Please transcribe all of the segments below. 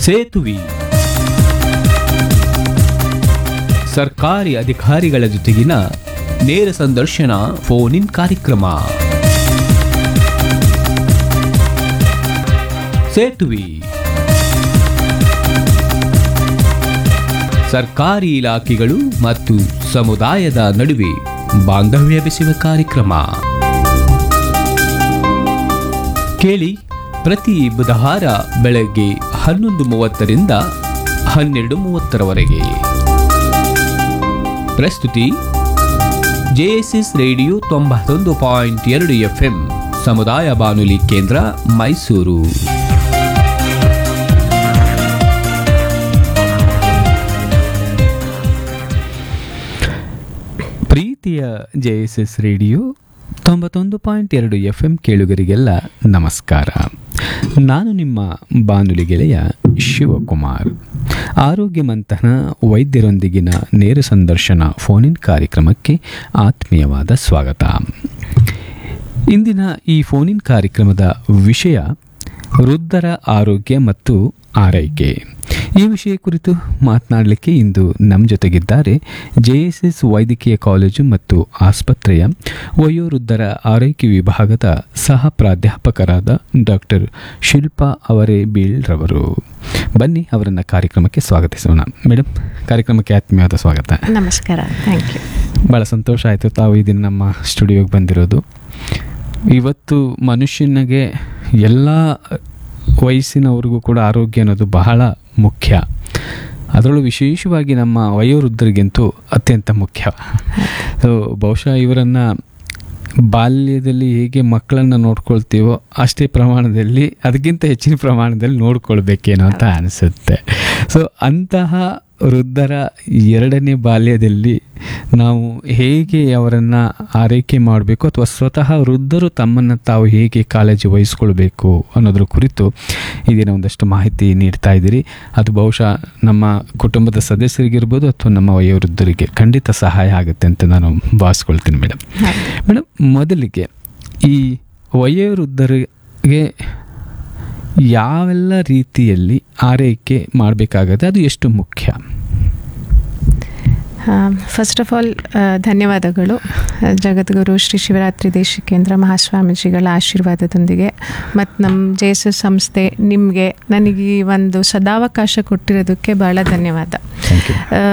ಸೇತುವೆ ಸರ್ಕಾರಿ ಅಧಿಕಾರಿಗಳ ಜೊತೆಗಿನ ನೇರ ಸಂದರ್ಶನ ಫೋನ್ ಇನ್ ಕಾರ್ಯಕ್ರಮ ಸೇತುವೆ ಸರ್ಕಾರಿ ಇಲಾಖೆಗಳು ಮತ್ತು ಸಮುದಾಯದ ನಡುವೆ ಬಾಂಧವ್ಯ ಬೆಸೆಯುವ ಕಾರ್ಯಕ್ರಮ ಕೇಳಿ ಪ್ರತಿ ಬುಧವಾರ ಬೆಳಗ್ಗೆ ಹನ್ನೊಂದು ಮೂವತ್ತರಿಂದ ಹನ್ನೆರಡು ಮೂವತ್ತರವರೆಗೆ ಪ್ರಸ್ತುತಿ ಜೆಎಸ್ಎಸ್ ರೇಡಿಯೋ ತೊಂಬತ್ತೊಂದು ಪಾಯಿಂಟ್ ಎರಡು ಎಫ್ಎಂ ಸಮುದಾಯ ಬಾನುಲಿ ಕೇಂದ್ರ ಮೈಸೂರು ಪ್ರೀತಿಯ ಜೆ ಎಸ್ ಎಸ್ ರೇಡಿಯೋ ತೊಂಬತ್ತೊಂದು ಪಾಯಿಂಟ್ ಎರಡು ಎಫ್ ಎಂ ಕೇಳುಗರಿಗೆಲ್ಲ ನಮಸ್ಕಾರ ನಾನು ನಿಮ್ಮ ಬಾನುಲಿ ಗೆಳೆಯ ಶಿವಕುಮಾರ್ ಆರೋಗ್ಯ ಮಂಥನ ವೈದ್ಯರೊಂದಿಗಿನ ನೇರ ಸಂದರ್ಶನ ಫೋನಿನ್ ಕಾರ್ಯಕ್ರಮಕ್ಕೆ ಆತ್ಮೀಯವಾದ ಸ್ವಾಗತ ಇಂದಿನ ಈ ಫೋನಿನ್ ಕಾರ್ಯಕ್ರಮದ ವಿಷಯ ವೃದ್ಧರ ಆರೋಗ್ಯ ಮತ್ತು ಆರೈಕೆ ಈ ವಿಷಯ ಕುರಿತು ಮಾತನಾಡಲಿಕ್ಕೆ ಇಂದು ನಮ್ಮ ಜೊತೆಗಿದ್ದಾರೆ ಜೆ ಎಸ್ ಎಸ್ ವೈದ್ಯಕೀಯ ಕಾಲೇಜು ಮತ್ತು ಆಸ್ಪತ್ರೆಯ ವಯೋವೃದ್ಧರ ಆರೈಕೆ ವಿಭಾಗದ ಸಹ ಪ್ರಾಧ್ಯಾಪಕರಾದ ಡಾಕ್ಟರ್ ಶಿಲ್ಪಾ ಅವರೇ ಬೀಳ್ರವರು ಬನ್ನಿ ಅವರನ್ನು ಕಾರ್ಯಕ್ರಮಕ್ಕೆ ಸ್ವಾಗತಿಸೋಣ ಮೇಡಮ್ ಕಾರ್ಯಕ್ರಮಕ್ಕೆ ಆತ್ಮೀಯವಾದ ಸ್ವಾಗತ ನಮಸ್ಕಾರ ಥ್ಯಾಂಕ್ ಯು ಭಾಳ ಸಂತೋಷ ಆಯಿತು ತಾವು ಈ ದಿನ ನಮ್ಮ ಸ್ಟುಡಿಯೋಗೆ ಬಂದಿರೋದು ಇವತ್ತು ಮನುಷ್ಯನಿಗೆ ಎಲ್ಲ ವಯಸ್ಸಿನವ್ರಿಗೂ ಕೂಡ ಆರೋಗ್ಯ ಅನ್ನೋದು ಬಹಳ ಮುಖ್ಯ ಅದರಲ್ಲೂ ವಿಶೇಷವಾಗಿ ನಮ್ಮ ವಯೋವೃದ್ಧರಿಗಂತೂ ಅತ್ಯಂತ ಮುಖ್ಯ ಸೊ ಬಹುಶಃ ಇವರನ್ನು ಬಾಲ್ಯದಲ್ಲಿ ಹೇಗೆ ಮಕ್ಕಳನ್ನು ನೋಡ್ಕೊಳ್ತೀವೋ ಅಷ್ಟೇ ಪ್ರಮಾಣದಲ್ಲಿ ಅದಕ್ಕಿಂತ ಹೆಚ್ಚಿನ ಪ್ರಮಾಣದಲ್ಲಿ ನೋಡ್ಕೊಳ್ಬೇಕೇನೋ ಅಂತ ಅನಿಸುತ್ತೆ ಸೊ ಅಂತಹ ವೃದ್ಧರ ಎರಡನೇ ಬಾಲ್ಯದಲ್ಲಿ ನಾವು ಹೇಗೆ ಅವರನ್ನು ಆರೈಕೆ ಮಾಡಬೇಕು ಅಥವಾ ಸ್ವತಃ ವೃದ್ಧರು ತಮ್ಮನ್ನು ತಾವು ಹೇಗೆ ಕಾಳಜಿ ವಹಿಸ್ಕೊಳ್ಬೇಕು ಅನ್ನೋದ್ರ ಕುರಿತು ಈ ದಿನ ಒಂದಷ್ಟು ಮಾಹಿತಿ ನೀಡ್ತಾ ಇದ್ದೀರಿ ಅದು ಬಹುಶಃ ನಮ್ಮ ಕುಟುಂಬದ ಸದಸ್ಯರಿಗಿರ್ಬೋದು ಅಥವಾ ನಮ್ಮ ವಯೋವೃದ್ಧರಿಗೆ ಖಂಡಿತ ಸಹಾಯ ಆಗುತ್ತೆ ಅಂತ ನಾನು ಭಾವಿಸ್ಕೊಳ್ತೀನಿ ಮೇಡಮ್ ಮೇಡಮ್ ಮೊದಲಿಗೆ ಈ ವಯೋವೃದ್ಧರಿಗೆ ಯಾವೆಲ್ಲ ರೀತಿಯಲ್ಲಿ ಆರೈಕೆ ಮಾಡಬೇಕಾಗತ್ತೆ ಅದು ಎಷ್ಟು ಮುಖ್ಯ ಫಸ್ಟ್ ಆಫ್ ಆಲ್ ಧನ್ಯವಾದಗಳು ಆ, ಜಗದ್ಗುರು ಶ್ರೀ ಶಿವರಾತ್ರಿ ದೇಶಿಕೇಂದ್ರ ಮಹಾಸ್ವಾಮೀಜಿಗಳ ಆಶೀರ್ವಾದದೊಂದಿಗೆ ಮತ್ತು ನಮ್ಮ ಜೆ ಎಸ್ ಎಸ್ ಸಂಸ್ಥೆ ನಿಮಗೆ ನನಗೆ ಈ ಒಂದು ಸದಾವಕಾಶ ಕೊಟ್ಟಿರೋದಕ್ಕೆ ಭಾಳ ಧನ್ಯವಾದ ಥ್ಯಾಂಕ್ ಯು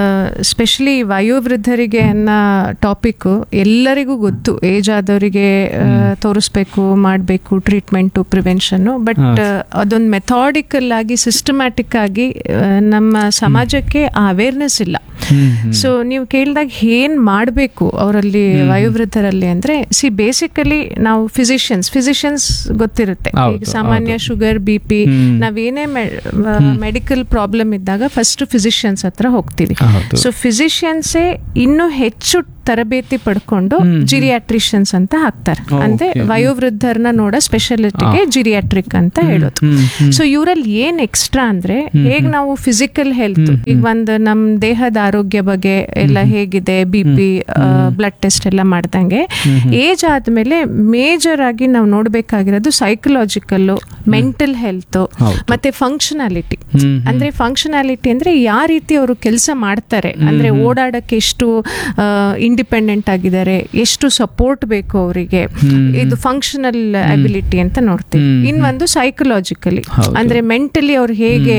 ಸ್ಪೆಷಲಿ ವಯೋವೃದ್ಧರಿಗೆ ಅನ್ನೋ ಟಾಪಿಕ್ಕು ಎಲ್ಲರಿಗೂ ಗೊತ್ತು ಏಜ್ ಆದವರಿಗೆ ಆ, ತೋರಿಸ್ಬೇಕು ಮಾಡಬೇಕು ಟ್ರೀಟ್ಮೆಂಟು ಪ್ರಿವೆನ್ಷನ್ನು ಬಟ್ ಹಾ. ಅದೊಂದು ಮೆಥಾಡಿಕಲ್ ಆಗಿ ಸಿಸ್ಟಮ್ಯಾಟಿಕ್ ಆಗಿ ಆ, ನಮ್ಮ ಸಮಾಜಕ್ಕೆ ಆ ಅವೇರ್ನೆಸ್ ಇಲ್ಲ ಸೊ ನೀವು ಕೇಳಿದಾಗ ಏನ್ ಮಾಡಬೇಕು ಅವರಲ್ಲಿ ವಯೋವೃದ್ಧರಲ್ಲಿ ಅಂದ್ರೆ ಸಿ ಬೇಸಿಕಲಿ ನಾವು ಫಿಸಿಷಿಯನ್ಸ್ ಫಿಸಿಷಿಯನ್ಸ್ ಗೊತ್ತಿರುತ್ತೆ ಹೌದು, ಈಗ ಸಾಮಾನ್ಯ ಹೌದು. ಶುಗರ್ ಬಿ ಪಿ ಹ್ಮ್. ನಾವೇನೇ ಮೆಡಿಕಲ್ ಪ್ರಾಬ್ಲಮ್ ಇದ್ದಾಗ ಫಸ್ಟ್ ಫಿಸಿಷಿಯನ್ಸ್ ಹತ್ರ ಹೋಗ್ತೀವಿ ಹೌದು. ಸೊ ಫಿಸಿಷಿಯನ್ಸೇ ಇನ್ನೂ ಹೆಚ್ಚು ತರಬೇತಿ ಪಡ್ಕೊಂಡು ಹ್ಮ್, ಹ್ಮ್. ಜಿರಿಯಾಟ್ರಿಷಿಯನ್ಸ್ ಅಂತ ಹಾಕ್ತಾರೆ ಓ, ಅಂದ್ರೆ okay. ವಯೋವೃದ್ಧರನ್ನ ನೋಡೋ ಸ್ಪೆಷಾಲಿಟಿಗೆ ಆ. ಜಿರಿಯಾಟ್ರಿಕ್ ಅಂತ ಹ್ಮ್, ಹೇಳೋದು ಹ್ಮ್, ಹ್ಮ್. ಸೊ ಇವರಲ್ಲಿ ಏನ್ ಎಕ್ಸ್ಟ್ರಾ ಅಂದ್ರೆ ಹ್ಮ್, ಹೇಗ್ ಹ್ಮ್. ನಾವು ಫಿಸಿಕಲ್ ಹೆಲ್ತ್ ಹ್ಮ್, ಈಗ ಒಂದು ನಮ್ ದೇಹದ ಆರೋಗ್ಯ ಬಗ್ಗೆ ಎಲ್ಲ ಹೇಗಿದೆ ಬಿ ಪಿ ಬ್ಲಡ್ ಟೆಸ್ಟ್ ಎಲ್ಲ ಮಾಡ್ದಂಗೆ ಏಜ್ ಆದ್ಮೇಲೆ ಮೇಜರ್ ಆಗಿ ನಾವು ನೋಡ್ಬೇಕಾಗಿರೋದು ಸೈಕಲಾಜಿಕಲ್ ಮೆಂಟಲ್ ಹೆಲ್ತ್ ಹೌದು. ಮತ್ತೆ ಫಂಕ್ಷನಾಲಿಟಿ ಹ್ಮ್, ಹ್ಮ್. ಅಂದ್ರೆ ಫಂಕ್ಷನಾಲಿಟಿ ಅಂದ್ರೆ ಯಾವ ರೀತಿ ಅವರು ಕೆಲಸ ಮಾಡ್ತಾರೆ ಅಂದ್ರೆ ಓಡಾಡಕ್ಕೆ ಎಷ್ಟು ಇಂಡಿಪೆಂಡೆಂಟ್ ಆಗಿದ್ದಾರೆ ಎಷ್ಟು ಸಪೋರ್ಟ್ ಬೇಕು ಅವರಿಗೆ ಹ್ಮ್. ಇದು ಫಂಕ್ಷನಲ್ ಅಬಿಲಿಟಿ ಅಂತ ನೋಡ್ತೀವಿ ಹ್ಮ್. ಇನ್ನೊಂದು ಸೈಕಲಾಜಿಕಲಿ ಹೌದು. ಅಂದ್ರೆ ಮೆಂಟಲಿ ಅವ್ರು ಹೇಗೆ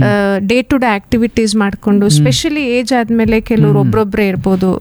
ಡೇ ಟು ಡೇ ಆಕ್ಟಿವಿಟೀಸ್ ಮಾಡ್ಕೊಂಡು ಸ್ಪೆಷಲಿ ಏಜ್ ಆದ್ಮೇಲೆ ಕೆಲವರು ಒಬ್ರೊಬ್ರೆ ಇರ್ಬೋದು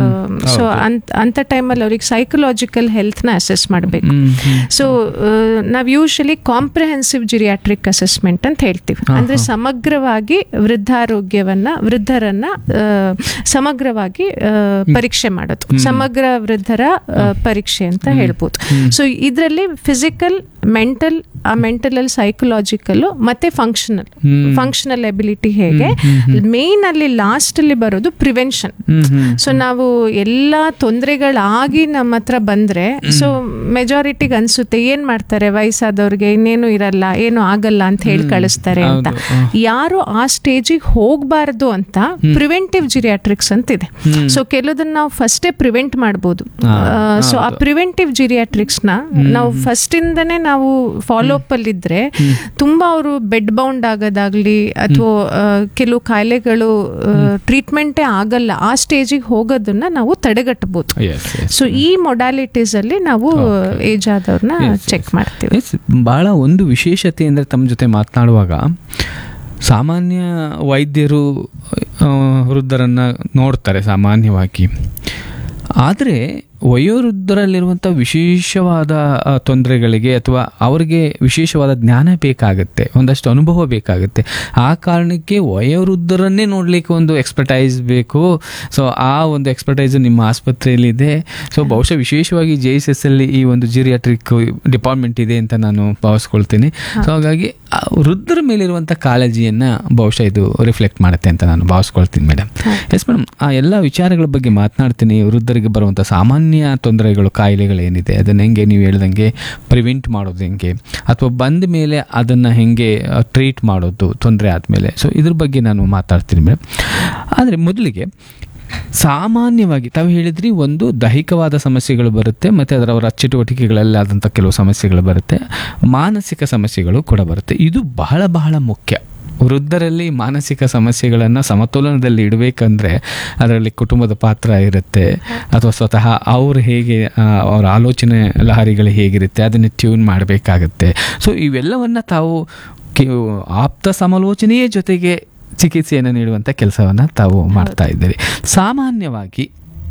ಸೊ ಅಂತ ಟೈಮಲ್ಲಿ ಅವ್ರಿಗೆ ಸೈಕಲಾಜಿಕಲ್ ಹೆಲ್ತ್ನ ಅಸೆಸ್ ಮಾಡಬೇಕು ಹ್ಮ್, ಹ್ಮ್. ಸೊ ನಾವು ಯೂಶಲಿ ಕಾಂಪ್ರಿಹೆನ್ಸಿವ್ ಜಿರಿಯಾಟ್ರಿಕ್ ಅಸೆಸ್ಮೆಂಟ್ ಅಂತ ಹೇಳ್ತೀವಿ ಹಾ, ಅಂದ್ರೆ ಹಾ. ಸಮಗ್ರವಾಗಿ ವೃದ್ಧಾರೋಗ್ಯವನ್ನ ವೃದ್ಧರನ್ನ ಆ, ಸಮಗ್ರವಾಗಿ ಆ, ಪರೀಕ್ಷೆ ಮಾಡೋದು ಸಮಗ್ರ ವೃದ್ಧರ ಆ, ಪರೀಕ್ಷೆ ಅಂತ ಹೇಳ್ಬೋದು ಸೊ ಇದರಲ್ಲಿ ಫಿಸಿಕಲ್ ಮೆಂಟಲ್ ಆ ಮೆಂಟಲ್ ಅಲ್ಲಿ ಸೈಕಲಾಜಿಕಲ್ ಮತ್ತೆ ಫಂಕ್ಷನಲ್ ಹ್ಮ್. ಫಂಕ್ಷನಲ್ ಎಬಿಲಿಟಿ ಹೇಗೆ ಮೇನ್ ಅಲ್ಲಿ ಲಾಸ್ಟ್ ಅಲ್ಲಿ ಬರೋದು ಪ್ರಿವೆನ್ಷನ್ ಹ್ಮ್, ಹ್ಮ್. ಸೊ ನಾವು ಎಲ್ಲ ತೊಂದರೆಗಳಾಗಿ ನಮ್ಮ ಹತ್ರ ಬಂದ್ರೆ ಸೊ ಮೆಜಾರಿಟಿಗೆ ಅನ್ಸುತ್ತೆ ಏನ್ ಮಾಡ್ತಾರೆ ವಯಸ್ಸಾದವ್ರಿಗೆ ಇನ್ನೇನು ಇರಲ್ಲ ಏನು ಆಗಲ್ಲ ಅಂತ ಹೇಳಿ ಕಳಿಸ್ತಾರೆ ಅಂತ ಹೌದು, ಹ. ಯಾರು ಆ ಸ್ಟೇಜಿಗೆ ಹೋಗ್ಬಾರ್ದು ಅಂತ ಪ್ರಿವೆಂಟಿವ್ ಜಿರಿಯಾಟ್ರಿಕ್ಸ್ ಅಂತ ಇದೆ ಸೊ ಕೆಲವುದನ್ನ ನಾವು ನಾವು ಫಸ್ಟೇ ಪ್ರಿವೆಂಟ್ ಮಾಡ್ಬೋದು ಹಾ, ಸೊ ಆ ಪ್ರಿವೆಂಟಿವ್ ಜಿರಿಯಾಟ್ರಿಕ್ಸ್ನ ನಾವು ಫಸ್ಟಿಂದನೇ ನಾವು ಫಾಲೋ ಅಪ್ ಅಲ್ಲಿದ್ರೆ ತುಂಬಾ ಅವರು ಬೆಡ್ ಬೌಂಡ್ ಆಗೋದಾಗ್ಲಿ ಅಥವಾ ಕೆಲವು ಕಾಯಿಲೆಗಳು ಟ್ರೀಟ್ಮೆಂಟೇ ಆಗಲ್ಲ ಆ ಸ್ಟೇಜಿಗೆ ಹೋಗೋದನ್ನ ನಾವು ತಡೆಗಟ್ಟಬಹುದು ಎಸ್ ಎಸ್ ಸೊ ಈ ಮೊಡಾಲಿಟೀಸ್ ಅಲ್ಲಿ ನಾವು ಏಜ್ ಆದವ್ರನ್ನ Yes, ಚೆಕ್ ಮಾಡ್ತೀವಿ ಎಸ್ ಭಾಳ ಒಂದು ವಿಶೇಷತೆ ಅಂದರೆ ತಮ್ಮ ಜೊತೆ ಮಾತನಾಡುವಾಗ ಸಾಮಾನ್ಯ ವೈದ್ಯರು ಆ, ವೃದ್ಧರನ್ನು ನೋಡ್ತಾರೆ ಸಾಮಾನ್ಯವಾಗಿ ಆದರೆ ವಯೋವೃದ್ಧರಲ್ಲಿರುವಂಥ ವಿಶೇಷವಾದ ಆ, ತೊಂದರೆಗಳಿಗೆ ಅಥವಾ ಅವರಿಗೆ ವಿಶೇಷವಾದ ಜ್ಞಾನ ಬೇಕಾಗುತ್ತೆ ಒಂದಷ್ಟು ಅನುಭವ ಬೇಕಾಗುತ್ತೆ ಆ ಕಾರಣಕ್ಕೆ ವಯೋವೃದ್ಧರನ್ನೇ ನೋಡಲಿಕ್ಕೆ ಒಂದು ಎಕ್ಸ್ಪರ್ಟೈಸ್ ಬೇಕು ಸೊ ಆ ಒಂದು ಎಕ್ಸ್ಪರ್ಟೈಸ್ ನಿಮ್ಮ ಆಸ್ಪತ್ರೆಯಲ್ಲಿದೆ ಸೊ ಬಹುಶಃ ವಿಶೇಷವಾಗಿ ಜೆ ಎಸ್ ಎಸ್ ಅಲ್ಲಿ ಈ ಒಂದು ಜಿರಿಯಾಟ್ರಿಕ್ ಡಿಪಾರ್ಟ್ಮೆಂಟ್ ಇದೆ ಅಂತ ನಾನು ಭಾವಿಸ್ಕೊಳ್ತೀನಿ ಸೊ ಹಾಗಾಗಿ ಆ ವೃದ್ಧರ ಮೇಲಿರುವಂಥ ಕಾಳಜಿಯನ್ನು ಬಹುಶಃ ಇದು ರಿಫ್ಲೆಕ್ಟ್ ಮಾಡುತ್ತೆ ಅಂತ ನಾನು ಭಾವಿಸ್ಕೊಳ್ತೀನಿ ಮೇಡಮ್ ಎಸ್ ಮೇಡಮ್ ಆ ಎಲ್ಲ ವಿಚಾರಗಳ ಬಗ್ಗೆ ಮಾತನಾಡ್ತೀನಿ ವೃದ್ಧರಿಗೆ ಬರುವಂಥ ಸಾಮಾನ್ಯ ತೊಂದರೆಗಳು ಕಾಯಿಲೆಗಳು ಏನಿದೆ ಅದನ್ನು ಹೆಂಗೆ ನೀವು ಹೇಳ್ದಂಗೆ ಪ್ರಿವೆಂಟ್ ಮಾಡೋದು ಹೆಂಗೆ ಅಥವಾ ಬಂದ ಮೇಲೆ ಅದನ್ನು ಹೆಂಗೆ ಟ್ರೀಟ್ ಮಾಡೋದು ತೊಂದರೆ ಆದಮೇಲೆ ಸೊ ಇದ್ರ ಬಗ್ಗೆ ನಾನು ಮಾತಾಡ್ತೀನಿ ಮೇಡಮ್ ಆದರೆ ಮೊದಲಿಗೆ ಸಾಮಾನ್ಯವಾಗಿ ತಾವು ಹೇಳಿದ್ರಿ ಒಂದು ದೈಹಿಕವಾದ ಸಮಸ್ಯೆಗಳು ಬರುತ್ತೆ ಮತ್ತು ಅದರ ಅವರ ಚಟುವಟಿಕೆಗಳಲ್ಲಿ ಆದಂಥ ಕೆಲವು ಸಮಸ್ಯೆಗಳು ಬರುತ್ತೆ ಮಾನಸಿಕ ಸಮಸ್ಯೆಗಳು ಕೂಡ ಬರುತ್ತೆ ಇದು ಬಹಳ ಬಹಳ ಮುಖ್ಯ ವೃದ್ಧರಲ್ಲಿ ಮಾನಸಿಕ ಸಮಸ್ಯೆಗಳನ್ನು ಸಮತೋಲನದಲ್ಲಿ ಇಡಬೇಕಂದ್ರೆ ಅದರಲ್ಲಿ ಕುಟುಂಬದ ಪಾತ್ರ ಇರುತ್ತೆ ಅಥವಾ ಸ್ವತಃ ಅವ್ರು ಹೇಗೆ ಆ, ಅವರ ಆಲೋಚನೆ ಲಹರಿಗಳು ಹೇಗಿರುತ್ತೆ ಅದನ್ನು ಟ್ಯೂನ್ ಮಾಡಬೇಕಾಗತ್ತೆ ಸೊ ಇವೆಲ್ಲವನ್ನು ತಾವು ಕೆ- ಆಪ್ತ ಸಮಾಲೋಚನೆಯ ಜೊತೆಗೆ ಚಿಕಿತ್ಸೆಯನ್ನು ನೀಡುವಂಥ ಕೆಲಸವನ್ನು ತಾವು ಮಾಡ್ತಾ ಇದ್ದೀರಿ ಸಾಮಾನ್ಯವಾಗಿ